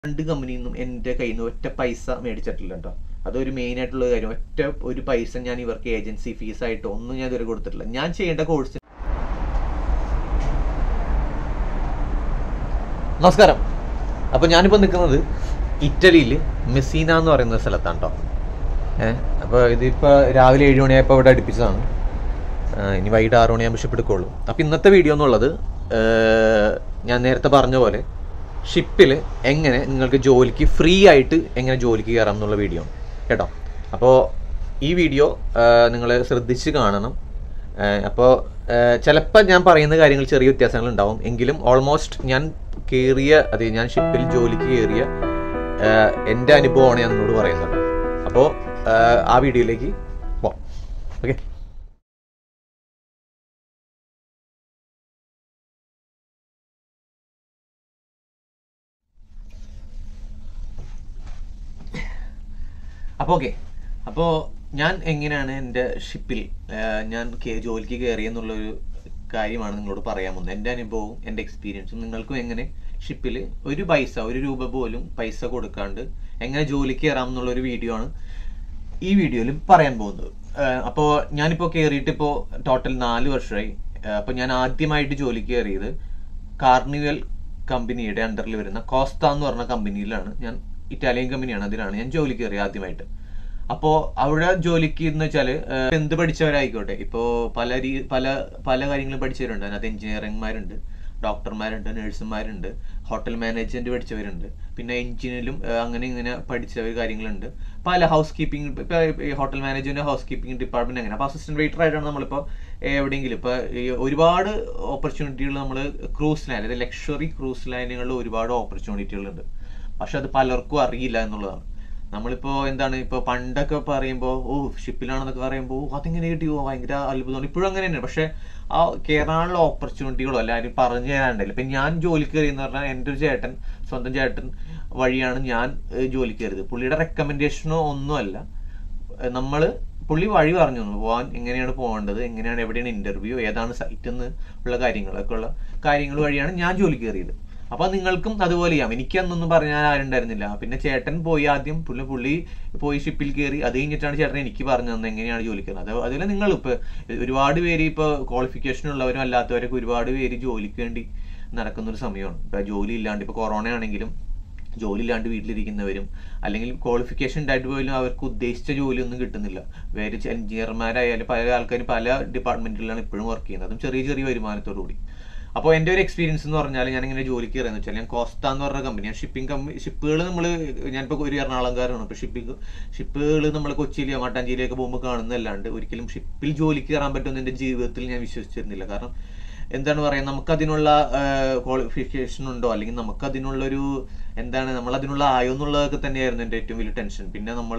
രണ്ട് കമ്പനിയിൽ നിന്നും എൻ്റെ കയ്യിൽ നിന്ന് ഒറ്റ പൈസ മേടിച്ചിട്ടില്ല കേട്ടോ അതൊരു മെയിൻ ആയിട്ടുള്ള കാര്യം ഒറ്റ ഒരു പൈസ ഞാൻ ഇവർക്ക് ഏജൻസി ഫീസ് ആയിട്ടോ ഒന്നും ഞാൻ ഇതുവരെ കൊടുത്തിട്ടില്ല ഞാൻ ചെയ്യേണ്ട കോഴ്സ് നമസ്കാരം അപ്പോൾ ഞാനിപ്പോൾ നിൽക്കുന്നത് ഇറ്റലിയിൽ മെസ്സീന എന്ന് പറയുന്ന സ്ഥലത്താണ് കേട്ടോ ഏഹ് അപ്പോൾ ഇതിപ്പോൾ രാവിലെ ഏഴ് മണിയായപ്പോൾ ഇവിടെ അടുപ്പിച്ചതാണ് ആ, ഇനി വൈകിട്ട് ആറ് മണിയാകുമ്പോൾ ഷിപ്പ് എടുക്കുള്ളൂ അപ്പോൾ ഇന്നത്തെ വീഡിയോ എന്നുള്ളത് ഏഹ്, ഞാൻ നേരത്തെ പറഞ്ഞ പോലെ ഷിപ്പിൽ എങ്ങനെ നിങ്ങൾക്ക് ജോലിക്ക് ഫ്രീ ആയിട്ട് എങ്ങനെ ജോലിക്ക് കയറാം എന്നുള്ള വീഡിയോ ആണ് കേട്ടോ അപ്പോൾ ഈ വീഡിയോ നിങ്ങൾ ശ്രദ്ധിച്ച് കാണണം അപ്പോൾ ചിലപ്പോൾ ഞാൻ പറയുന്ന കാര്യങ്ങൾ ചെറിയ വ്യത്യാസങ്ങൾ ഉണ്ടാവും എങ്കിലും ഓൾമോസ്റ്റ് ഞാൻ കയറിയ അതെ ഞാൻ ഷിപ്പിൽ ജോലിക്ക് കയറിയ ഏഹ്, എൻ്റെ അനുഭവമാണ് ഞാൻ നിങ്ങളോട് പറയുന്നത് അപ്പോൾ ആ വീഡിയോയിലേക്ക് പോവാം ഓക്കെ അപ്പോൾ ഓക്കെ അപ്പോൾ ഞാൻ എങ്ങനെയാണ് എൻ്റെ ഷിപ്പിൽ ഞാൻ കേ- ജോലിക്ക് കയറിയെന്നുള്ളൊരു കാര്യമാണ് നിങ്ങളോട് പറയാൻ പോകുന്നത് എൻ്റെ അനുഭവവും എൻ്റെ എക്സ്പീരിയൻസും നിങ്ങൾക്കും എങ്ങനെ ഷിപ്പിൽ ഒരു പൈസ ഒരു രൂപ പോലും പൈസ കൊടുക്കാണ്ട് എങ്ങനെ ജോലിക്ക് കയറാം എന്നുള്ളൊരു വീഡിയോ ആണ് ഈ വീഡിയോയിൽ പറയാൻ പോകുന്നത് അപ്പോൾ ഞാനിപ്പോൾ കയറിയിട്ട് ഇപ്പോൾ ടോട്ടൽ നാല് വർഷമായി അപ്പോൾ ഞാൻ ആദ്യമായിട്ട് ജോലിക്ക് കയറിയത് കാർണിവൽ കമ്പനിയുടെ അണ്ടറിൽ വരുന്ന കോസ്ത എന്ന് പറഞ്ഞ കമ്പനിയിലാണ് ഞാൻ ഇറ്റാലിയൻ കമ്പനിയാണ് അതിലാണ് ഞാൻ ജോലിക്ക് കയറിയത് ആദ്യമായിട്ട് അപ്പോൾ അവിടെ ജോലിക്ക് എന്ന് വെച്ചാല് ഏഹ്, എന്ത് പഠിച്ചവരായിക്കോട്ടെ ഇപ്പോൾ പല രീ പല പല കാര്യങ്ങളും പഠിച്ചവരുണ്ട് അതിനകത്ത് എഞ്ചിനീയറിംഗ്മാരുണ്ട് ഡോക്ടർമാരുണ്ട് നഴ്സുമാരുണ്ട് ഹോട്ടൽ മാനേജ്മെന്റ് പഠിച്ചവരുണ്ട് പിന്നെ എഞ്ചിനിലും അങ്ങനെ ഇങ്ങനെ പഠിച്ച കാര്യങ്ങളുണ്ട് പല ഹൗസ് കീപ്പിംഗ് ഇപ്പൊ ഈ hotel management housekeeping department അങ്ങനെ അപ്പൊ അസിസ്റ്റന്റ് വെയിറ്റർ ആയിട്ടാണ് നമ്മളിപ്പോ എവിടെയെങ്കിലും ഇപ്പൊ ഈ ഒരുപാട് ഓപ്പർച്യൂണിറ്റികൾ നമ്മൾ ക്രൂസ് ലൈൻ അതായത് ലക്ഷറി ക്രൂസ് ലൈനുകളിൽ ഒരുപാട് ഓപ്പർച്യൂണിറ്റികൾ ഉണ്ട് പക്ഷെ അത് പലർക്കും അറിയില്ല എന്നുള്ളതാണ് നമ്മളിപ്പോ എന്താണ് ഇപ്പൊ പണ്ടൊക്കെ പറയുമ്പോ ഓ ഷിപ്പിലാണെന്നൊക്കെ പറയുമ്പോ ഓ അതെങ്ങനെ കിട്ടിയോ ഭയങ്കര അത്ഭുതമാണ് ഇപ്പോഴും അങ്ങനെ തന്നെ പക്ഷെ ആ കേറാനുള്ള ഓപ്പർച്യൂണിറ്റികളോ എല്ലാവരും പറഞ്ഞു തരാണ്ടല്ലോ ഇപ്പൊ ഞാൻ ജോലിക്ക് കയറിയെന്ന് പറഞ്ഞാൽ എൻ്റെ ഒരു ചേട്ടൻ സ്വന്തം ചേട്ടൻ വഴിയാണ് ഞാൻ ഏഹ്, ജോലിക്ക് കയറിയത് പുള്ളിയുടെ റെക്കമെൻഡേഷനോ ഒന്നുമല്ല ഏഹ്, നമ്മള് പുള്ളി വഴി പറഞ്ഞു തന്നു പോവാൻ എങ്ങനെയാണ് പോകേണ്ടത് എങ്ങനെയാണ് എവിടെയാണ് ഇന്റർവ്യൂ ഏതാണ് സൈറ്റ് എന്ന് ഉള്ള കാര്യങ്ങളൊക്കെ ഉള്ള കാര്യങ്ങൾ വഴിയാണ് ഞാൻ ജോലിക്ക് കയറിയത് അപ്പൊ നിങ്ങൾക്കും അതുപോലെ ചെയ്യാം എനിക്ക് അന്നൊന്നും പറഞ്ഞാൽ ആരുണ്ടായിരുന്നില്ല പിന്നെ ചേട്ടൻ പോയി ആദ്യം പുള്ളി പുള്ളി പോയി ഷിപ്പിൽ കയറി അത് കഴിഞ്ഞിട്ടാണ് ചേട്ടൻ എനിക്ക് പറഞ്ഞു തന്നെ എങ്ങനെയാണ് ജോലിക്ക് കയറുന്നത് അത് അതുപോലെ നിങ്ങൾ ഇപ്പൊ ഒരുപാട് പേര് ഇപ്പൊ ക്വാളിഫിക്കേഷൻ ഉള്ളവരും അല്ലാത്തവരൊക്കെ ഒരുപാട് പേര് ജോലിക്ക് വേണ്ടി നടക്കുന്ന ഒരു സമയമാണ് ഇപ്പൊ ജോലി ഇല്ലാണ്ട് ഇപ്പൊ കൊറോണ ആണെങ്കിലും ജോലി ഇല്ലാണ്ട് വീട്ടിലിരിക്കുന്നവരും അല്ലെങ്കിൽ ക്വാളിഫിക്കേഷൻ ഉണ്ടായിട്ട് പോലും അവർക്ക് ഉദ്ദേശിച്ച ജോലിയൊന്നും കിട്ടുന്നില്ല വേറെ എഞ്ചിനീയർമാരായാലും പല ആൾക്കാരും പല ഡിപ്പാർട്ട്മെന്റിലാണ് ഇപ്പോഴും വർക്ക് ചെയ്യുന്നത് അതും ചെറിയ ചെറിയ വരുമാനത്തോടു കൂടി അപ്പോൾ എൻ്റെ ഒരു എക്സ്പീരിയൻസ് എന്ന് പറഞ്ഞാൽ ഞാൻ ഇങ്ങനെ ജോലിക്ക് കയറിയെന്ന് വെച്ചാൽ ഞാൻ കോസ്റ്റ എന്ന് പറഞ്ഞ കമ്പനി ഞാൻ ഷിപ്പിംഗ് കമ്പനി ഷിപ്പുകൾ നമ്മൾ ഞാനിപ്പോൾ ഒരു എറണാകുളംകാരാണ് ഇപ്പോൾ ഷിപ്പിംഗ് ഷിപ്പുകൾ നമ്മൾ കൊച്ചിയിലോ മട്ടാഞ്ചേരിയൊക്കെ പോകുമ്പോൾ കാണുന്നതല്ലാണ്ട് ഒരിക്കലും ഷിപ്പിൽ ജോലിക്ക് കയറാൻ പറ്റുമെന്ന് എൻ്റെ ജീവിതത്തിൽ ഞാൻ വിശ്വസിച്ചിരുന്നില്ല കാരണം എന്താണ് പറയുക നമുക്ക് അതിനുള്ള ക്വാളിഫിക്കേഷൻ ഉണ്ടോ അല്ലെങ്കിൽ നമുക്ക് അതിനുള്ള ഒരു എന്താണ് നമ്മൾ അതിനുള്ള ആയോ എന്നുള്ളതൊക്കെ തന്നെയായിരുന്നു എൻ്റെ ഏറ്റവും വലിയ ടെൻഷൻ പിന്നെ നമ്മൾ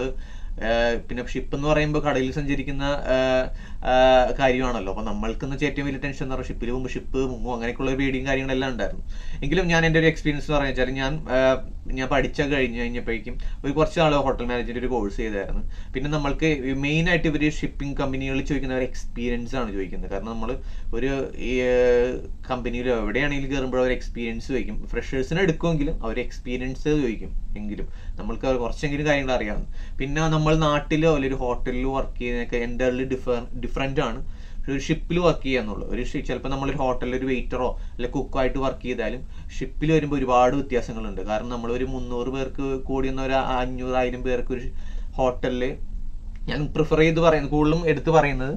പിന്നെ ഷിപ്പ് എന്ന് പറയുമ്പോൾ കടലിൽ സഞ്ചരിക്കുന്ന ആ, ആ, കാര്യമാണല്ലോ അപ്പൊ നമ്മൾക്ക് എന്ന് വെച്ചാൽ ഏറ്റവും വലിയ ടെൻഷൻ എന്ന് പറഞ്ഞാൽ ഷിപ്പിൽ പോകുമ്പോൾ ഷിപ്പ് മുങ്ങും അങ്ങനെയൊക്കെയുള്ള പേടിയും കാര്യങ്ങളെല്ലാം ഉണ്ടായിരുന്നു എങ്കിലും ഞാൻ എൻ്റെ ഒരു എക്സ്പീരിയൻസ് എന്ന് പറഞ്ഞു വെച്ചാൽ ഞാൻ ആ, ഞാൻ പഠിച്ച കഴിഞ്ഞ് കഴിഞ്ഞപ്പോഴേക്കും ഒരു കുറച്ച് നാൾ ഹോട്ടൽ മാനേജ്മെന്റ് ഒരു കോഴ്സ് ചെയ്തായിരുന്നു പിന്നെ നമ്മൾക്ക് മെയിൻ ആയിട്ട് ഇവർ ഷിപ്പിംഗ് കമ്പനികളിൽ ചോദിക്കുന്ന ഒരു എക്സ്പീരിയൻസ് ആണ് ചോദിക്കുന്നത് കാരണം നമ്മൾ ഒരു ഈ കമ്പനിയിലോ എവിടെയാണെങ്കിലും കയറുമ്പോൾ അവർ എക്സ്പീരിയൻസ് ചോദിക്കും ഫ്രഷേഴ്സിനെ എടുക്കുമെങ്കിലും അവർ എക്സ്പീരിയൻസ് ചോദിക്കും എങ്കിലും നമ്മൾക്ക് അവർ കുറച്ചെങ്കിലും കാര്യങ്ങൾ അറിയാം പിന്നെ നമ്മൾ നാട്ടിലോ അല്ലെങ്കിൽ ഒരു ഹോട്ടലിലോ വർക്ക് ചെയ്യുന്നതൊക്കെ എൻ്റർലി ഡിഫർ ഡിഫറെൻ്റ് ആണ് ഒരു ഷിപ്പിൽ വർക്ക് ചെയ്യാന്നുള്ളൂ ഒരു ചിലപ്പോൾ നമ്മളൊരു ഹോട്ടലിൽ ഒരു വെയിറ്ററോ അല്ലെങ്കിൽ കുക്കോ ആയിട്ട് വർക്ക് ചെയ്താലും ഷിപ്പിൽ വരുമ്പോൾ ഒരുപാട് വ്യത്യാസങ്ങളുണ്ട് കാരണം നമ്മൾ ഒരു മുന്നൂറ് പേർക്ക് കൂടി വന്ന ഒരു അഞ്ഞൂറായിരം പേർക്ക് ഒരു ഹോട്ടലിൽ ഞാൻ പ്രിഫർ ചെയ്ത് പറയുന്നത് കൂടുതലും എടുത്ത് പറയുന്നത്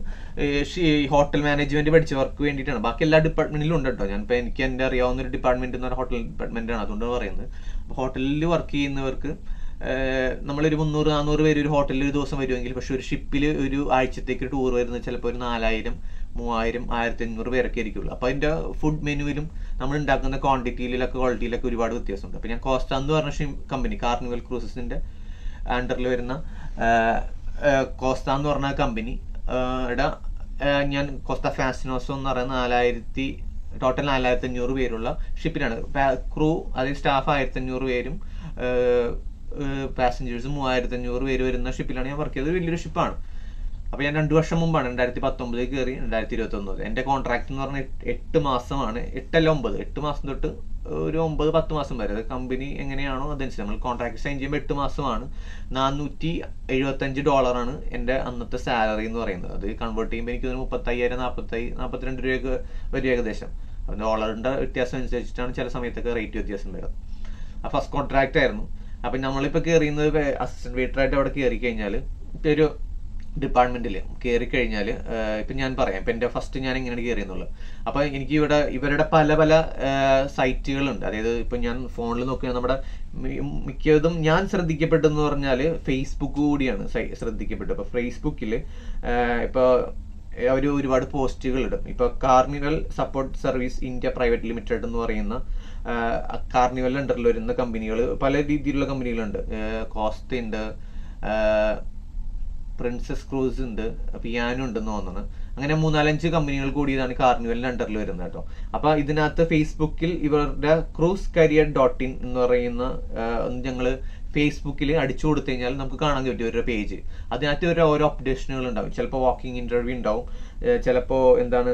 ഈ ഹോട്ടൽ മാനേജ്മെന്റ് പഠിച്ചവർക്ക് വേണ്ടിയിട്ടാണ് ബാക്കി എല്ലാ ഡിപ്പാർട്ട്മെന്റിലും ഉണ്ട് കേട്ടോ ഞാനിപ്പോൾ എനിക്ക് എൻ്റെ അറിയാവുന്ന ഒരു ഡിപ്പാർട്ട്മെന്റ് എന്ന് പറഞ്ഞാൽ ഹോട്ടൽ ഡിപ്പാർട്ട്മെന്റ് ആണ് അതുകൊണ്ട് പറയുന്നത് ഹോട്ടലിൽ വർക്ക് ചെയ്യുന്നവർക്ക് ഏഹ് നമ്മളൊരു മുന്നൂറ് നാനൂറ് പേര് ഒരു ഹോട്ടലിൽ ഒരു ദിവസം വരുമെങ്കിൽ പക്ഷെ ഒരു ഷിപ്പിൽ ഒരു ആഴ്ചത്തേക്ക് ടൂർ വരുന്നത് ചിലപ്പോൾ ഒരു നാലായിരം മൂവായിരം ആയിരത്തി അഞ്ഞൂറ് പേരൊക്കെ ആയിരിക്കുള്ളൂ അപ്പോൾ അതിന്റെ ഫുഡ് മെനുവിലും നമ്മൾ ഉണ്ടാക്കുന്ന ക്വാണ്ടിറ്റിയിലൊക്കെ ക്വാളിറ്റിയിലൊക്കെ ഒരുപാട് വ്യത്യാസമുണ്ട് അപ്പോൾ ഞാൻ കോസ്റ്റ എന്ന് പറഞ്ഞ കമ്പനി കാർണിവൽ ക്രൂസസിന്റെ അണ്ടറിൽ വരുന്ന ആഹ്, ആഹ്, കോസ്റ്റ എന്ന് പറഞ്ഞ കമ്പനി യുടെ ഞാൻ കോസ്റ്റ ഫാസിനോസോ എന്ന് പറയുന്ന നാലായിരത്തി ടോട്ടൽ നാലായിരത്തി അഞ്ഞൂറ് പേരുള്ള ഷിപ്പിലാണ് ക്രൂ അതായത് സ്റ്റാഫ് ആയിരത്തി അഞ്ഞൂറ് പേരും പാസഞ്ചേഴ്സ് മൂവായിരത്തി അഞ്ഞൂറ് പേര് വരുന്ന ഷിപ്പിലാണ് ഞാൻ വർക്ക് ചെയ്തത് ഒരു വലിയൊരു ഷിപ്പാണ് അപ്പൊ ഞാൻ രണ്ടു വർഷം മുമ്പാണ് രണ്ടായിരത്തി പത്തൊമ്പതിൽ കയറി രണ്ടായിരത്തി ഇരുപത്തി ഒമ്പത് എന്റെ കോൺട്രാക്ട് എന്ന് പറഞ്ഞാൽ എട്ട് എട്ട് മാസമാണ് എട്ടല്ല ഒമ്പത് എട്ട് മാസം തൊട്ട് ഒരു ഒമ്പത് പത്ത് മാസം വരെ അത് കമ്പനി എങ്ങനെയാണോ അതനുസരിച്ച് നമ്മൾ കോൺട്രാക്ട് സൈൻ ചെയ്യുമ്പോൾ എട്ട് മാസമാണ് നാനൂറ്റി എഴുപത്തഞ്ച് ഡോളറാണ് എൻ്റെ അന്നത്തെ സാലറി എന്ന് പറയുന്നത് അത് കൺവേർട്ട് ചെയ്യുമ്പോൾ എനിക്ക് തോന്നുന്നു മുപ്പത്തയ്യായിരം നാൽപ്പത്തി നാൽപ്പത്തിരണ്ട് രൂപയൊക്കെ വരും ഏകദേശം അപ്പോൾ ഡോളറിൻ്റെ വ്യത്യാസം അനുസരിച്ചിട്ടാണ് ചില സമയത്തൊക്കെ റേറ്റ് വ്യത്യാസം വരിക ആ ഫസ്റ്റ് കോൺട്രാക്റ്റ് ആയിരുന്നു അപ്പം നമ്മളിപ്പോൾ കയറിയുന്നത് അസിസ്റ്റന്റ് വെയിറ്ററായിട്ട് അവിടെ കയറി കഴിഞ്ഞാൽ ഇപ്പം ഒരു ഡിപ്പാർട്ട്മെന്റിൽ കയറി കഴിഞ്ഞാൽ ഇപ്പം ഞാൻ പറയാം ഇപ്പം എൻ്റെ ഫസ്റ്റ് ഞാൻ എങ്ങനെയാണ് കയറിയെന്നുള്ളത് അപ്പോൾ എനിക്ക് ഇവിടെ ഇവരുടെ പല പല സൈറ്റുകളുണ്ട് അതായത് ഇപ്പം ഞാൻ ഫോണിൽ നോക്കുകയാണെങ്കിൽ നമ്മുടെ മി- മിക്കതും ഞാൻ ശ്രദ്ധിക്കപ്പെട്ടെന്ന് പറഞ്ഞാൽ ഫേസ്ബുക്ക് കൂടിയാണ് സൈ- ശ്രദ്ധിക്കപ്പെട്ടത് അപ്പോൾ ഫേസ്ബുക്കിൽ ഇപ്പോൾ അവർ ഒരുപാട് പോസ്റ്റുകൾ ഇടും ഇപ്പോൾ Carnival support service India private limited എന്ന് പറയുന്ന കാർണിവൽ അണ്ടറിൽ വരുന്ന കമ്പനികൾ പല രീതിയിലുള്ള കമ്പനികളുണ്ട് കോസ്റ്റ് ഉണ്ട് പ്രിൻസസ് ക്രൂസ് ഉണ്ട് പിയാനോ ഉണ്ടെന്ന് തോന്നുന്നു അങ്ങനെ മൂന്നാലഞ്ച് കമ്പനികൾ കൂടിയതാണ് കാർണിവലിന്റെ അണ്ടറിൽ വരുന്നത് കേട്ടോ അപ്പൊ ഇതിനകത്ത് ഫേസ്ബുക്കിൽ ഇവരുടെ ക്രൂസ് കരിയർ ഡോട്ട് ഇൻ എന്ന് പറയുന്ന ഞങ്ങൾ ഫേസ്ബുക്കിൽ അടിച്ചു കൊടുത്തു കഴിഞ്ഞാൽ നമുക്ക് കാണാൻ പറ്റും ഒരു പേജ് അതിനകത്ത് ഒരു ഓരോ അപ്ഡേഷനുകൾ ഉണ്ടാവും ചിലപ്പോൾ വാക്കിംഗ് ഇന്റർവ്യൂ ഉണ്ടാവും ചിലപ്പോൾ എന്താണ്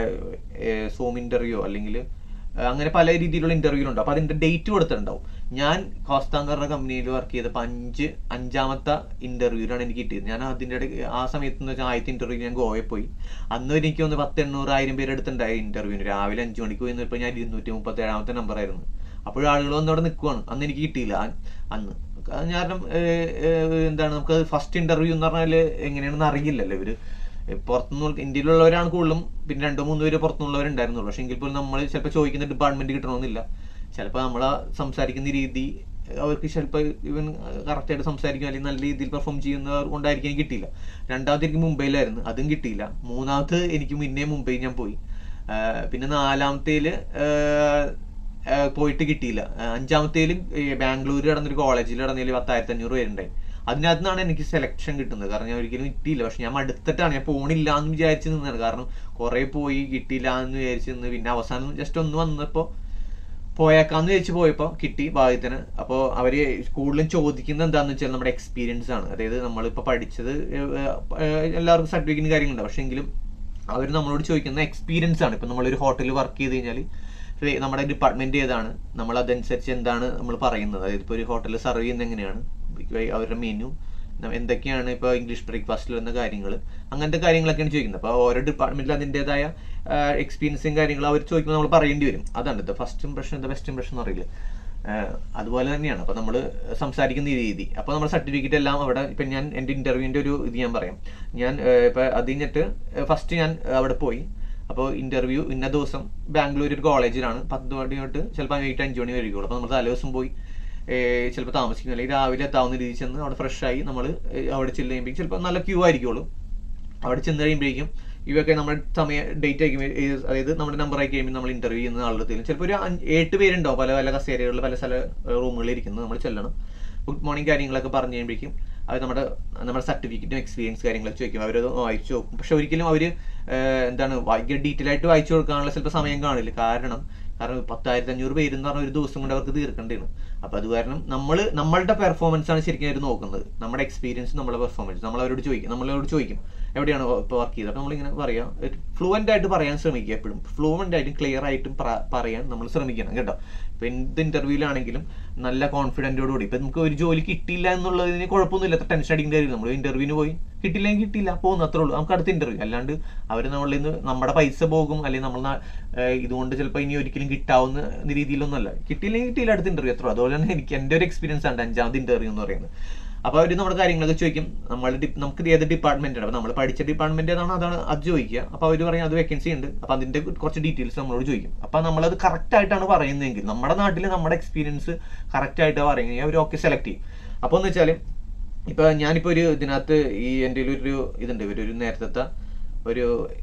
സൂം ഇന്റർവ്യൂ അല്ലെങ്കിൽ അങ്ങനെ പല രീതിയിലുള്ള ഇന്റർവ്യൂ ഉണ്ട് അപ്പൊ അതിന്റെ ഡേറ്റ് കൊടുത്തിട്ടുണ്ടാവും ഞാൻ കോസ്ത എന്ന് പറഞ്ഞ കമ്പനിയിൽ വർക്ക് ചെയ്തപ്പോൾ അഞ്ച് അഞ്ചാമത്തെ ഇന്റർവ്യൂലാണ് എനിക്ക് കിട്ടിയത് ഞാൻ അതിന്റെ ഇടയ്ക്ക് ആ സമയത്ത് എന്ന് വെച്ചാൽ ആദ്യത്തെ ഇന്റർവ്യൂ ഞാൻ ഗോവയിൽ പോയി അന്ന് എനിക്ക് ഒന്ന് പത്ത് എണ്ണൂറായിരം പേര് അടുത്തുണ്ടായി ഇന്റർവ്യൂവിന് രാവിലെ അഞ്ചു മണിക്ക് പോയി നിന്നപ്പോൾ ഞാൻ ഇരുന്നൂറ്റി മുപ്പത്തി ഏഴാമത്തെ നമ്പർ ആയിരുന്നു അപ്പോഴും ആളുകൾ വന്ന് അവിടെ നിൽക്കുവാണ് അന്ന് എനിക്ക് കിട്ടിയില്ല ആ- അന്ന് കാരണം ഏഹ്, ഏഹ്, എന്താണ് നമുക്ക് ഫസ്റ്റ് ഇന്റർവ്യൂ എന്ന് പറഞ്ഞാൽ എങ്ങനെയാണെന്ന് അറിയില്ലല്ലോ ഇവര് പുറത്തുനിന്ന് ഇന്ത്യയിലുള്ളവരാണ് കൂടുതലും പിന്നെ രണ്ടോ മൂന്നോ പേര് പുറത്തുനിന്നുള്ളവരുണ്ടായിരുന്നുള്ളൂ പക്ഷെ എങ്കിൽ പോലും നമ്മൾ ചിലപ്പോൾ ചോദിക്കുന്ന ഡിപ്പാർട്ട്മെന്റ് കിട്ടണമെന്നില്ല ചിലപ്പോൾ നമ്മൾ സംസാരിക്കുന്ന രീതി അവർക്ക് ചിലപ്പോൾ ഇവൻ കറക്റ്റായിട്ട് സംസാരിക്കും അല്ലെങ്കിൽ നല്ല രീതിയിൽ പെർഫോം ചെയ്യുന്നവർ കൊണ്ടായിരിക്കും എനിക്ക് കിട്ടിയില്ല രണ്ടാമത്തെ എനിക്ക് മുംബൈയിലായിരുന്നു അതും കിട്ടിയില്ല മൂന്നാമത് എനിക്ക് മുന്നേ മുംബൈ ഞാൻ പോയി ആഹ് പിന്നെ നാലാമത്തേല് ആഹ് ആഹ് പോയിട്ട് കിട്ടിയില്ല ആഹ് അഞ്ചാമത്തേലും ബാംഗ്ലൂർ കിടന്നൊരു കോളേജിൽ കിടന്നതിൽ പത്തായിരത്തി അഞ്ഞൂറ് പേരുണ്ടായി അതിനകത്ത് നിന്നാണ് എനിക്ക് സെലക്ഷൻ കിട്ടുന്നത് കാരണം ഞാൻ ഒരിക്കലും കിട്ടിയില്ല പക്ഷെ ഞാൻ മടുത്തിട്ടാണ് ഞാൻ പോണില്ല എന്ന് വിചാരിച്ച് നിന്നാണ് കാരണം കുറെ പോയി കിട്ടിയില്ല എന്ന് വിചാരിച്ച് നിന്ന് പിന്നെ അവസാനം ജസ്റ്റ് ഒന്ന് വന്നപ്പോ പോയേക്കാന്ന് വെച്ച് പോയപ്പോ കിട്ടി ഭാഗ്യത്തിന് അപ്പോൾ അവര് കൂടുതലും ചോദിക്കുന്നത് എന്താന്ന് വെച്ചാൽ നമ്മുടെ എക്സ്പീരിയൻസ് ആണ് അതായത് നമ്മളിപ്പോ പഠിച്ചത് ഏഹ്, ഏഹ്, എല്ലാവർക്കും സർട്ടിഫിക്കറ്റും കാര്യങ്ങളുണ്ട് പക്ഷെ എങ്കിലും അവർ നമ്മളോട് ചോദിക്കുന്ന എക്സ്പീരിയൻസ് ആണ് ഇപ്പൊ നമ്മളൊരു ഹോട്ടലിൽ വർക്ക് ചെയ്ത് കഴിഞ്ഞാൽ നമ്മുടെ ഡിപ്പാർട്ട്മെന്റ് ഏതാണ് നമ്മൾ അതനുസരിച്ച് എന്താണ് നമ്മൾ പറയുന്നത് അതായത് ഇപ്പോൾ ഒരു ഹോട്ടലിൽ സെർവ് ചെയ്യുന്നത് എങ്ങനെയാണ് അവരുടെ മെനു എന്തൊക്കെയാണ് ഇപ്പോൾ ഇംഗ്ലീഷ് ബ്രേക്ക്ഫാസ്റ്റിൽ വരുന്ന കാര്യങ്ങൾ അങ്ങനത്തെ കാര്യങ്ങളൊക്കെയാണ് ചോദിക്കുന്നത് അപ്പോൾ ഓരോ ഡിപ്പാർട്ട്മെന്റിൽ അതിൻ്റെതായ എക്സ്പീരിയൻസും കാര്യങ്ങളും അവർ ചോദിക്കുമ്പോൾ നമ്മൾ പറയേണ്ടി വരും അതാണ് the first impression the best impression എന്ന് പറയില്ല ആഹ് അതുപോലെ തന്നെയാണ് അപ്പൊ നമ്മൾ സംസാരിക്കുന്ന ഈ രീതി അപ്പൊ നമ്മുടെ സർട്ടിഫിക്കറ്റ് എല്ലാം അവിടെ ഇപ്പൊ ഞാൻ എന്റെ ഇന്റർവ്യൂവിന്റെ ഒരു ഇത് ഞാൻ പറയാം ഞാൻ ആഹ് ഇപ്പൊ അത് കഴിഞ്ഞിട്ട് ഫസ്റ്റ് ഞാൻ അവിടെ പോയി അപ്പോൾ ഇന്റർവ്യൂ ഇന്ന ദിവസം ബാംഗ്ലൂർ ഒരു കോളേജിലാണ് പത്ത് മണി തൊട്ട് ചിലപ്പോൾ വൈകിട്ട് അഞ്ച് മണി വരെയുള്ളൂ അപ്പോൾ നമ്മൾ തലേ ദിവസം പോയി ചിലപ്പോൾ താമസിക്കും അല്ലെങ്കിൽ രാവിലെ എത്താവുന്ന രീതിയിൽ ചെന്ന് അവിടെ ഫ്രഷ് ആയി നമ്മൾ അവിടെ ചെല്ല് കഴിയുമ്പോഴേക്കും ചിലപ്പോൾ നല്ല ക്യൂ ആയിരിക്കുള്ളൂ അവിടെ ചെന്ന് കഴിയുമ്പോഴേക്കും ഇവയൊക്കെ നമ്മുടെ സമയ ഡേറ്റ് ആയി കഴിയുമ്പോൾ അതായത് നമ്മുടെ നമ്പർ ആയി കഴിയുമ്പോൾ നമ്മൾ ഇന്റർവ്യൂ ചെയ്യുന്ന ആളുടെ ചിലപ്പോൾ ഒരു അഞ്ച് എട്ട് പേരുണ്ടാവും പല പല കസേരകളിൽ പല സ്ഥല റൂമുകളിൽ ഇരിക്കുന്നത് നമ്മൾ ചെല്ലണം ഗുഡ് മോർണിംഗ് കാര്യങ്ങളൊക്കെ പറഞ്ഞു കഴിയുമ്പോഴേക്കും അവർ നമ്മുടെ നമ്മുടെ സർട്ടിഫിക്കറ്റും എക്സ്പീരിയൻസ് കാര്യങ്ങളൊക്കെ ചോദിക്കും അവരത് വായിച്ചു നോക്കും പക്ഷെ ഒരിക്കലും അവർ എന്താണ് ഭയങ്കര ഡീറ്റെയിൽ ആയിട്ട് വായിച്ചു കൊടുക്കാനുള്ള ചിലപ്പോൾ സമയം കാണില്ല കാരണം കാരണം പത്തായിരത്തി അഞ്ഞൂറ് പേര് എന്ന് പറഞ്ഞ ഒരു ദിവസം കൊണ്ട് അവർക്ക് തീർക്കേണ്ടതാണ് അപ്പൊ അത് കാരണം നമ്മൾ നമ്മളുടെ പെർഫോമൻസ് ആണ് ശരിക്കും അവർ നോക്കുന്നത് നമ്മുടെ എക്സ്പീരിയൻസ് നമ്മുടെ പെർഫോമൻസ് നമ്മൾ അവരോട് ചോദിക്കും നമ്മളവരോട് ചോദിക്കും എവിടെയാണ് ഇപ്പോൾ വർക്ക് ചെയ്തത് അപ്പൊ നമ്മളിങ്ങനെ പറയാം ഫ്ലുവൻ്റ് ആയിട്ട് പറയാൻ ശ്രമിക്കുക എപ്പോഴും ഫ്ലുവൻ്റ് ആയിട്ടും ക്ലിയർ ആയിട്ടും പ്ര- പറയാൻ നമ്മൾ ശ്രമിക്കണം കേട്ടോ ഇപ്പൊ എന്ത് ഇന്റർവ്യൂലാണെങ്കിലും നല്ല കോൺഫിഡന്റോട് കൂടി ഇപ്പൊ നമുക്ക് ഒരു ജോലി കിട്ടിയില്ല എന്നുള്ളതിന് കുഴപ്പമൊന്നുമില്ല അത്ര ടെൻഷൻ അടിക്കേണ്ട കാര്യം നമ്മൾ ഇന്റർവ്യൂവിന് പോയി കിട്ടില്ലെങ്കിൽ കിട്ടിയില്ല പോകുന്നു അത്രേ ഉള്ളൂ നമുക്ക് അടുത്ത ഇന്റർവ്യൂ അല്ലാണ്ട് അവർ നമ്മളിൽ നിന്ന് നമ്മുടെ പൈസ പോകും അല്ലെങ്കിൽ നമ്മൾ നാ- ഏഹ് ഇതുകൊണ്ട് ചിലപ്പോൾ ഇനി ഒരിക്കലും കിട്ടാവുന്ന രീതിയിലൊന്നുമല്ല കിട്ടിയില്ലെങ്കിൽ കിട്ടിയില്ല അടുത്ത ഇന്റർവ്യൂ അത്ര അതുപോലെ തന്നെ എനിക്ക് എന്റെ ഒരു എക്സ്പീരിയൻസ് ആണ് അഞ്ചാമത്തെ ഇന്റർവ്യൂ എന്ന് പറയുന്നത് അപ്പൊ അവര് നമ്മുടെ കാര്യങ്ങളൊക്കെ ചോദിക്കും നമ്മൾ നമുക്ക് ഏത് ഡിപ്പാർട്ട്മെന്റ് ആണ് അപ്പൊ നമ്മൾ പഠിച്ച ഡിപ്പാർട്ട്മെന്റ് ഏതാണോ അതാണ് അത് ചോദിക്കുക അപ്പൊ അവര് പറയും അത് വേക്കൻസി ഉണ്ട് അപ്പൊ അതിന്റെ കുറച്ച് ഡീറ്റെയിൽസ് നമ്മളോട് ചോദിക്കും അപ്പൊ നമ്മളത് കറക്റ്റ് ആയിട്ടാണ് പറയുന്നതെങ്കിൽ നമ്മുടെ നാട്ടിൽ നമ്മുടെ എക്സ്പീരിയൻസ് കറക്റ്റ് ആയിട്ട് പറയുന്നത് അവർ ഓക്കെ സെലക്ട് ചെയ്യും അപ്പൊ എന്ന് വെച്ചാല് ഇപ്പൊ ഞാനിപ്പോ ഒരു ഇതിനകത്ത് ഈ എൻ്റെ ഒരു ഇതുണ്ട് ഇവരൊരു നേരത്തെ ഒരു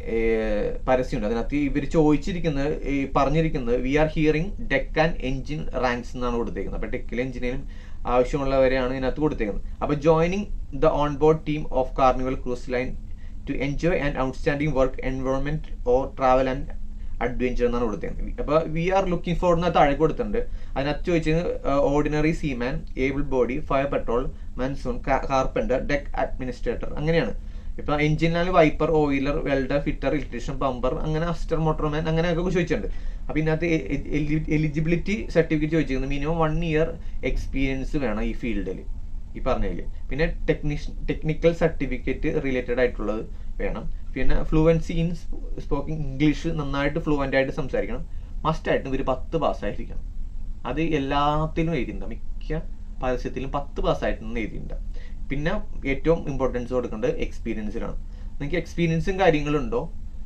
ഏർ, പരസ്യമുണ്ട് അതിനകത്ത് ഇവർ ചോദിച്ചിരിക്കുന്നത് ഈ പറഞ്ഞിരിക്കുന്നത് we are hearing deck and engine ranks എന്നാണ് കൊടുത്തേക്കുന്നത് അപ്പൊ ഡെക്കിൽ എഞ്ചിനീയറിംഗ് ആവശ്യമുള്ളവരെയാണ് ഇതിനകത്ത് കൊടുത്തേക്കുന്നത് അപ്പൊ joining the on board team of Carnival Cruise Line to enjoy and outstanding work environment or travel and adventure എന്നാണ് കൊടുത്തേക്കുന്നത് അപ്പൊ വി ആർ ലുക്കിംഗ് ഫോർ എന്ന താഴെ കൊടുത്തിട്ടുണ്ട് അതിനകത്ത് ചോദിച്ചത് ordinary seaman able body fire patrol മൻസൂൺ കാർപ്പൻറ്റർ ഡെക്ക് അഡ്മിനിസ്ട്രേറ്റർ അങ്ങനെയാണ് ഇപ്പൊ എഞ്ചിനാൽ wiper oiler welder fitter electrician pumper അങ്ങനെ അസ്റ്റർ മോട്ടോർമാൻ അങ്ങനെയൊക്കെ ചോദിച്ചിട്ടുണ്ട് അപ്പോൾ ഇതിനകത്ത് എലിജിബിലിറ്റി സർട്ടിഫിക്കറ്റ് ചോദിച്ചിരിക്കുന്നത് മിനിമം വൺ ഇയർ എക്സ്പീരിയൻസ് വേണം ഈ ഫീൽഡിൽ ഈ പറഞ്ഞതിൽ പിന്നെ ടെക്നീഷ് ടെക്നിക്കൽ സർട്ടിഫിക്കറ്റ് റിലേറ്റഡ് ആയിട്ടുള്ളത് വേണം പിന്നെ ഫ്ലുവൻസി ഇൻ സ്പോക്കിംഗ് ഇംഗ്ലീഷ് നന്നായിട്ട് ഫ്ലുവൻ്റ് ആയിട്ട് സംസാരിക്കണം മസ്റ്റായിട്ടും ഇവർ പത്ത് പാസ്സായിരിക്കണം അത് എല്ലാത്തിലും എഴുതിയിട്ടുണ്ട് മിക്ക പരസ്യത്തിലും പത്ത് പാസ്സായിട്ടൊന്നും എഴുതിയിട്ടുണ്ട് പിന്നെ ഏറ്റവും ഇമ്പോർട്ടൻസ് കൊടുക്കേണ്ടത് എക്സ്പീരിയൻസിലാണ് നിങ്ങൾക്ക് എക്സ്പീരിയൻസും കാര്യങ്ങളുണ്ടോ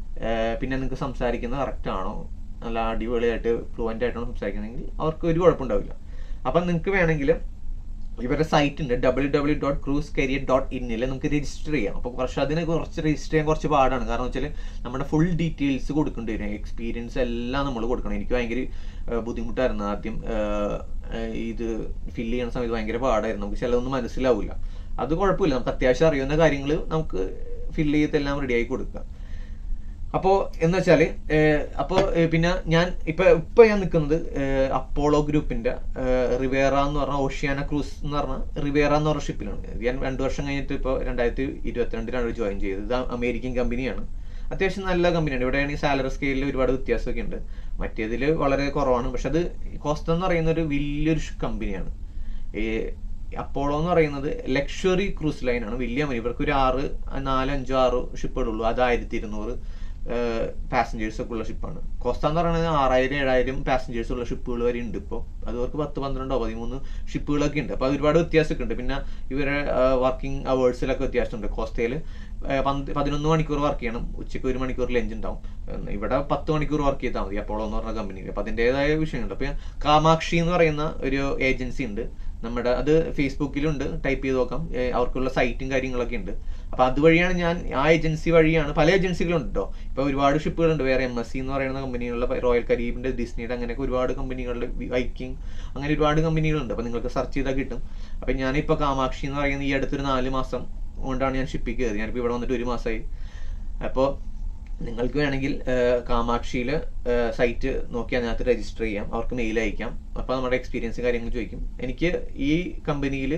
ഏർ പിന്നെ നിങ്ങൾക്ക് സംസാരിക്കുന്നത് കറക്റ്റ് ആണോ നല്ല അടിപൊളിയായിട്ട് ഫ്ലുവൻ്റ് ആയിട്ടാണ് സംസാരിക്കുന്നതെങ്കിൽ അവർക്ക് ഒരു കുഴപ്പമുണ്ടാവില്ല അപ്പം നിങ്ങൾക്ക് വേണമെങ്കിൽ ഇവരുടെ സൈറ്റ് ഉണ്ട് W W dot cruise career dot ഇന്നിൽ നമുക്ക് രജിസ്റ്റർ ചെയ്യാം അപ്പോൾ കുറച്ച് അതിന് കുറച്ച് രജിസ്റ്റർ ചെയ്യാൻ കുറച്ച് പാടാണ് കാരണം വെച്ചാൽ നമ്മുടെ ഫുൾ ഡീറ്റെയിൽസ് കൊടുക്കേണ്ടി വരും എക്സ്പീരിയൻസ് എല്ലാം നമ്മൾ കൊടുക്കണം എനിക്ക് ഭയങ്കര ഏർ ബുദ്ധിമുട്ടായിരുന്നു ആദ്യം ഏർ ഏർ ഇത് ഫില്ല് ചെയ്യുന്ന സമയത്ത് ഭയങ്കര പാടായിരുന്നു നമുക്ക് ചിലതൊന്നും മനസ്സിലാവില്ല അത് കുഴപ്പമില്ല നമുക്ക് അത്യാവശ്യം അറിയുന്ന കാര്യങ്ങൾ നമുക്ക് ഫില്ല് ചെയ്തെല്ലാം റെഡി ആയി കൊടുക്കാം അപ്പോൾ എന്ന് വെച്ചാൽ അപ്പോൾ പിന്നെ ഞാൻ ഇപ്പൊ ഇപ്പൊ ഞാൻ നിൽക്കുന്നത് അപ്പോളോ ഗ്രൂപ്പിന്റെ റിവേറ എന്ന് പറഞ്ഞ ഓഷ്യാന ക്രൂസ് എന്ന് പറഞ്ഞ റിവേറ എന്ന് പറഞ്ഞ ഷിപ്പിലാണ് ഇത് ഞാൻ രണ്ടു വർഷം കഴിഞ്ഞിട്ട് ഇപ്പോൾ രണ്ടായിരത്തി ഇരുപത്തിരണ്ടിലാണ് ജോയിൻ ചെയ്തത് ഇത് അമേരിക്കൻ കമ്പനിയാണ് അത്യാവശ്യം നല്ല കമ്പനിയാണ് ഇവിടെയാണെങ്കിൽ സാലറി സ്കെയിലിൽ ഒരുപാട് വ്യത്യാസമൊക്കെ ഉണ്ട് മറ്റേതിൽ വളരെ കുറവാണ് പക്ഷെ അത് കോസ്റ്റ എന്ന് പറയുന്ന ഒരു വലിയൊരു കമ്പനിയാണ് ഈ അപ്പോളോ എന്ന് പറയുന്നത് ലക്ഷറി ക്രൂസ് ലൈനാണ് വലിയ കമ്പനി ഇവർക്ക് ഒരു ആറ് നാല് അഞ്ചോ ആറോ ഷിപ്പുകളുള്ളൂ അത് ആയിരത്തി ഇരുന്നൂറ് പാസഞ്ചേഴ്സ് ഒക്കെ ഉള്ള ഷിപ്പാണ് കോസ്റ്റ എന്ന് പറയുന്നത് ആറായിരം ഏഴായിരം പാസഞ്ചേഴ്സ് ഉള്ള ഷിപ്പുകൾ വരെ ഉണ്ട് ഇപ്പോൾ അത് അവർക്ക് പത്ത് പന്ത്രണ്ടോ പതിമൂന്ന് ഷിപ്പുകളൊക്കെ ഉണ്ട് അപ്പോൾ അത് ഒരുപാട് വ്യത്യാസമൊക്കെ ഉണ്ട് പിന്നെ ഇവരെ വർക്കിംഗ് അവേഴ്സിലൊക്കെ വ്യത്യാസമുണ്ട് കോസ്റ്റയിൽ പതിനൊന്ന് മണിക്കൂർ വർക്ക് ചെയ്യണം ഉച്ചയ്ക്ക് ഒരു മണിക്കൂർ ലഞ്ച് ഉണ്ടാവും ഇവിടെ പത്ത് മണിക്കൂർ വർക്ക് ചെയ്താൽ മതി അപ്പോളോ എന്ന് പറഞ്ഞ കമ്പനിയിൽ അപ്പോൾ അതിൻ്റെതായ വിഷയമുണ്ട് അപ്പോൾ കാമാക്ഷി എന്ന് പറയുന്ന ഒരു ഏജൻസി ഉണ്ട് നമ്മുടെ അത് ഫേസ്ബുക്കിലുണ്ട് ടൈപ്പ് ചെയ്ത് നോക്കാം അവർക്കുള്ള സൈറ്റും കാര്യങ്ങളൊക്കെ ഉണ്ട് അപ്പൊ അതുവഴിയാണ് ഞാൻ ആ ഏജൻസി വഴിയാണ് പല ഏജൻസികളുണ്ട് കേട്ടോ ഇപ്പൊ ഒരുപാട് ഷിപ്പുകളുണ്ട് വേറെ എം എസ് സി എന്ന് പറയുന്ന കമ്പനികളുടെ റോയൽ കരീബിന്റെ ഡിസ്നിയുടെ അങ്ങനെയൊക്കെ ഒരുപാട് കമ്പനികളുടെ വൈക്കിംഗ് അങ്ങനെ ഒരുപാട് കമ്പനികളുണ്ട് അപ്പൊ നിങ്ങൾക്ക് സെർച്ച് ചെയ്താൽ കിട്ടും അപ്പൊ ഞാനിപ്പോ കാമാക്ഷി എന്ന് പറയുന്ന ഈ അടുത്തൊരു നാല് മാസം കൊണ്ടാണ് ഞാൻ ഷിപ്പിൽ കയറി ഞാനിപ്പോൾ ഇവിടെ വന്നിട്ട് ഒരു മാസമായി അപ്പോൾ നിങ്ങൾക്ക് വേണമെങ്കിൽ കാമാക്ഷിയിൽ സൈറ്റ് നോക്കി അതിനകത്ത് രജിസ്റ്റർ ചെയ്യാം അവർക്ക് മെയിൽ അയക്കാം അപ്പോൾ നമ്മുടെ എക്സ്പീരിയൻസ് കാര്യങ്ങൾ ചോദിക്കും എനിക്ക് ഈ കമ്പനിയിൽ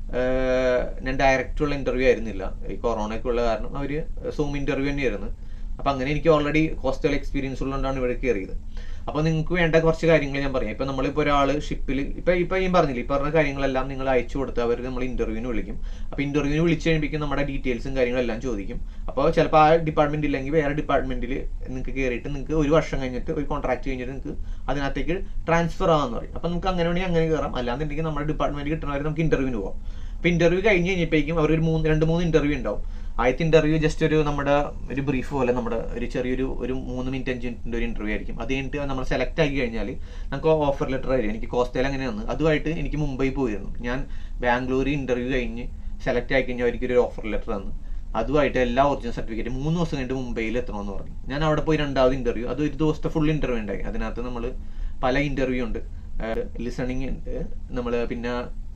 ഞാൻ ഡയറക്റ്റുള്ള ഇന്റർവ്യൂ ആയിരുന്നില്ല ഈ കൊറോണയ്ക്ക് ഉള്ള കാരണം അവർ സൂം ഇന്റർവ്യൂ തന്നെയായിരുന്നു അപ്പം അങ്ങനെ എനിക്ക് ഓൾറെഡി കോസ്റ്റൽ എക്സ്പീരിയൻസ് ഉള്ളതുകൊണ്ടാണ് ഇവിടെ കയറിയത് അപ്പോൾ നിങ്ങൾക്ക് വേണ്ട കുറച്ച് കാര്യങ്ങൾ ഞാൻ പറയാം ഇപ്പം നമ്മളിപ്പോൾ ഒരാൾ ഷിപ്പിൽ ഇപ്പം ഇപ്പം ഈ പറഞ്ഞില്ല ഈ പറഞ്ഞ കാര്യങ്ങളെല്ലാം നിങ്ങൾ അയച്ചു കൊടുത്ത് അവർ നമ്മൾ ഇന്റർവ്യൂവിന് വിളിക്കും അപ്പോൾ ഇന്റർവ്യൂവിന് വിളിച്ച് കഴിയുമ്പോൾ നമ്മുടെ ഡീറ്റെയിൽസും കാര്യങ്ങളെല്ലാം ചോദിക്കും അപ്പോൾ ചിലപ്പോൾ ആ ഡിപ്പാർട്ട്മെന്റ് ഇല്ലെങ്കിൽ വേറെ ഡിപ്പാർട്ട്മെന്റിൽ നിങ്ങൾക്ക് കയറിയിട്ട് നിങ്ങൾക്ക് ഒരു വർഷം കഴിഞ്ഞിട്ട് ഒരു കോൺട്രാക്ട് കഴിഞ്ഞിട്ട് നിങ്ങൾക്ക് അതിനകത്തേക്ക് ട്രാൻസ്ഫർ ആവാന്ന് പറയും അപ്പോൾ നമുക്ക് അങ്ങനെ വേണമെങ്കിൽ അങ്ങനെ കയറാം അല്ലാന്നുണ്ടെങ്കിൽ നമ്മുടെ ഡിപ്പാർട്ട്മെന്റ് കിട്ടുന്നവരെ നമുക്ക് ഇന്റർവ്യൂവിന് പോകാം അപ്പോൾ ഇന്റർവ്യൂ കഴിഞ്ഞ് കഴിഞ്ഞപ്പോഴേക്കും അവർ ഒരു മൂന്ന് രണ്ട് മൂന്ന് ഇന്റർവ്യൂ ഉണ്ടാവും ആദ്യത്തെ ഇന്റർവ്യൂ ജസ്റ്റ് ഒരു നമ്മുടെ ഒരു ബ്രീഫ് പോലെ നമ്മുടെ ഒരു ചെറിയൊരു ഒരു മൂന്ന് മിനിറ്റ് അഞ്ച് മിനിറ്റിന്റെ ഒരു ഇന്റർവ്യൂ ആയിരിക്കും അത് കഴിഞ്ഞിട്ട് നമ്മൾ സെലക്ട് ആക്കി കഴിഞ്ഞാൽ നമുക്ക് ഓഫർ ലെറ്റർ ആയിരിക്കും എനിക്ക് കോസ്റ്റയിൽ അങ്ങനെയാണ് അതുമായിട്ട് എനിക്ക് മുംബൈ പോയിരുന്നു ഞാൻ ബാംഗ്ലൂർ ഇന്റർവ്യൂ കഴിഞ്ഞ് സെലക്ട് ആയി കഴിഞ്ഞാൽ അവർക്ക് ഒരു ഓഫർ ലെറ്റർ തന്നു അതുമായിട്ട് എല്ലാ ഒറിജിനൽ സർട്ടിഫിക്കറ്റ് മൂന്ന് ദിവസം കഴിഞ്ഞിട്ട് മുംബൈയിൽ എത്തണമെന്ന് പറഞ്ഞു ഞാൻ അവിടെ പോയി രണ്ടാമത് ഇന്റർവ്യൂ അത് ഒരു ദിവസത്തെ ഫുൾ ഇന്റർവ്യൂ ഉണ്ടായി അതിനകത്ത് നമ്മൾ പല ഇന്റർവ്യൂ ഉണ്ട് ലിസണിങ് ഉണ്ട് നമ്മൾ പിന്നെ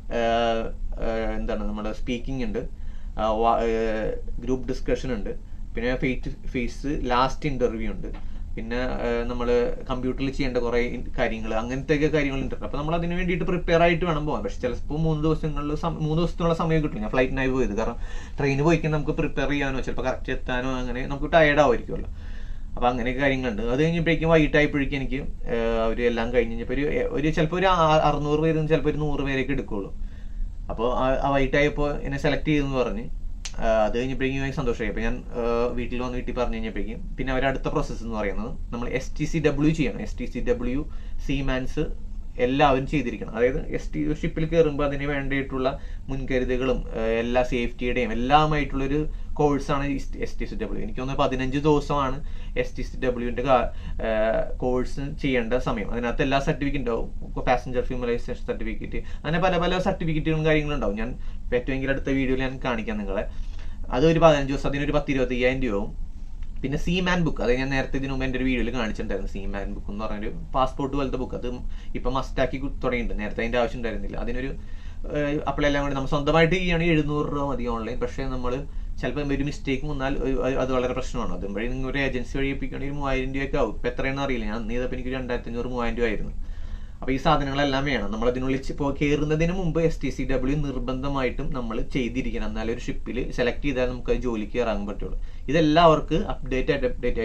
എന്താണ് നമ്മുടെ സ്പീക്കിംഗ് ഉണ്ട് ഗ്രൂപ്പ് ഡിസ്കഷൻ ഉണ്ട് പിന്നെ ഫേസ് ഫേസ് ലാസ്റ്റ് ഇന്റർവ്യൂ ഉണ്ട് പിന്നെ നമ്മൾ കമ്പ്യൂട്ടറിൽ ചെയ്യേണ്ട കുറേ കാര്യങ്ങൾ അങ്ങനത്തെയൊക്കെ കാര്യങ്ങളുണ്ട് അപ്പോൾ നമ്മൾ അതിന് വേണ്ടിയിട്ട് പ്രിപ്പയർ ആയിട്ട് വേണം പോകാൻ പക്ഷെ ചിലപ്പോൾ മൂന്ന് ദിവസങ്ങളിൽ മൂന്ന് ദിവസത്തിനുള്ള സമയം കിട്ടും ഞാൻ ഫ്ലൈറ്റിനായി പോയത് കാരണം ട്രെയിന് പോയിക്കാൻ നമുക്ക് പ്രിപ്പയർ ചെയ്യാനോ ചിലപ്പോൾ കറക്റ്റ് എത്താനോ അങ്ങനെ നമുക്ക് ടയർഡ് ആവുമായിരിക്കുമല്ലോ അപ്പോൾ അങ്ങനെയൊക്കെ കാര്യങ്ങളുണ്ട് അത് കഴിഞ്ഞപ്പോഴേക്കും വൈകിട്ടായപ്പോഴേക്കും എനിക്ക് അവർ എല്ലാം കഴിഞ്ഞ് കഴിഞ്ഞപ്പോൾ ഒരു ഒരു ചിലപ്പോൾ ഒരു അറുന്നൂറ് പേര് ചിലപ്പോൾ ഒരു നൂറ് പേരൊക്കെ എടുക്കുള്ളൂ അപ്പോൾ ആ വൈകിട്ടായപ്പോൾ എന്നെ സെലക്ട് ചെയ്തെന്ന് പറഞ്ഞ് അത് കഴിഞ്ഞപ്പോഴേക്കും എനിക്ക് സന്തോഷമായി അപ്പോൾ ഞാൻ വീട്ടിൽ വന്ന് വീട്ടിൽ പറഞ്ഞു കഴിഞ്ഞപ്പോഴേക്കും പിന്നെ അവർ അടുത്ത പ്രോസസ്സ് എന്ന് പറയുന്നത് നമ്മൾ എസ് ടി സി ഡബ്ല്യു ചെയ്യണം S T C W seamen എല്ലാവരും ചെയ്തിരിക്കണം അതായത് എസ് ടി ഷിപ്പിൽ കയറുമ്പോൾ അതിന് വേണ്ടിയിട്ടുള്ള മുൻകരുതലുകളും എല്ലാ സേഫ്റ്റിയുടെയും എല്ലാമായിട്ടുള്ളൊരു കോഴ്സാണ് എസ് ടി സി ഡബ്ല്യു എനിക്ക് തോന്നുന്നു പതിനഞ്ച് ദിവസമാണ് എസ് ടി സി ഡബ്ല്യുവിൻ്റെ കോഴ്സ് ചെയ്യേണ്ട സമയം അതിനകത്ത് എല്ലാ സർട്ടിഫിക്കറ്റ് ഉണ്ടാവും പാസഞ്ചർ ഫിമലൈസേഷൻ സർട്ടിഫിക്കറ്റ് അങ്ങനെ പല പല സർട്ടിഫിക്കറ്റുകളും കാര്യങ്ങളും ഉണ്ടാവും ഞാൻ പറ്റുമെങ്കിൽ അടുത്ത വീഡിയോയിൽ ഞാൻ കാണിക്കാം നിങ്ങളെ അതൊരു പതിനഞ്ച് ദിവസം അതിനൊരു പത്ത് ഇരുപത്തി അയ്യായിരം രൂപവും പിന്നെ സീ മാൻ ബുക്ക് അത് ഞാൻ നേരത്തെ ഇതിനു മുമ്പ് എൻ്റെ ഒരു വീഡിയോയിൽ കാണിച്ചിട്ടുണ്ടായിരുന്നു സീ മാൻ ബുക്ക് എന്ന് പറഞ്ഞൊരു പാസ്പോർട്ട് പോലത്തെ ബുക്ക് അത് ഇപ്പം മസ്റ്റാക്കി തുടങ്ങിയിട്ടുണ്ട് നേരത്തെ അതിൻ്റെ ആവശ്യം ഉണ്ടായിരുന്നില്ല അതിനൊരു അപ്ലൈ എല്ലാം കൂടി നമ്മൾ സ്വന്തമായിട്ട് ചെയ്യുകയാണെങ്കിൽ എഴുന്നൂറ് രൂപ മതി ഓൺലൈൻ പക്ഷേ നമ്മൾ ചിലപ്പോൾ ഒരു മിസ്റ്റേക്ക് വന്നാൽ അത് വളരെ പ്രശ്നമാണ് അതും വഴി നിങ്ങൾ ഒരു ഏജൻസി വഴി ഏൽപ്പിക്കുകയാണെങ്കിൽ മൂവായിരം രൂപയൊക്കെ ആവും ഇപ്പം എത്രയാണെന്ന് അറിയില്ല ഞാൻ അന്ന് ചെയ്തപ്പോൾ എനിക്ക് രണ്ടായിരത്തി അഞ്ഞൂറ് മൂവായിരം രൂപ ആയിരുന്നു അപ്പോൾ ഈ സാധനങ്ങളെല്ലാം വേണം നമ്മൾ അതിനുള്ളിൽ ഇപ്പോൾ കയറുന്നതിന് മുമ്പ് എസ് ടി സി ഡബ്ല്യു നിർബന്ധമായിട്ടും നമ്മൾ ചെയ്തിരിക്കണം എന്നാലേ ഒരു ഷിപ്പിൽ സെലക്ട് ചെയ്താൽ നമുക്ക് അത് ജോലിക്ക് ഇറങ്ങാൻ പറ്റുള്ളൂ ഇതെല്ലാം അവർക്ക് അപ്ഡേറ്റ് ആയിട്ട് അപ്ഡേറ്റ് ആയിട്ട്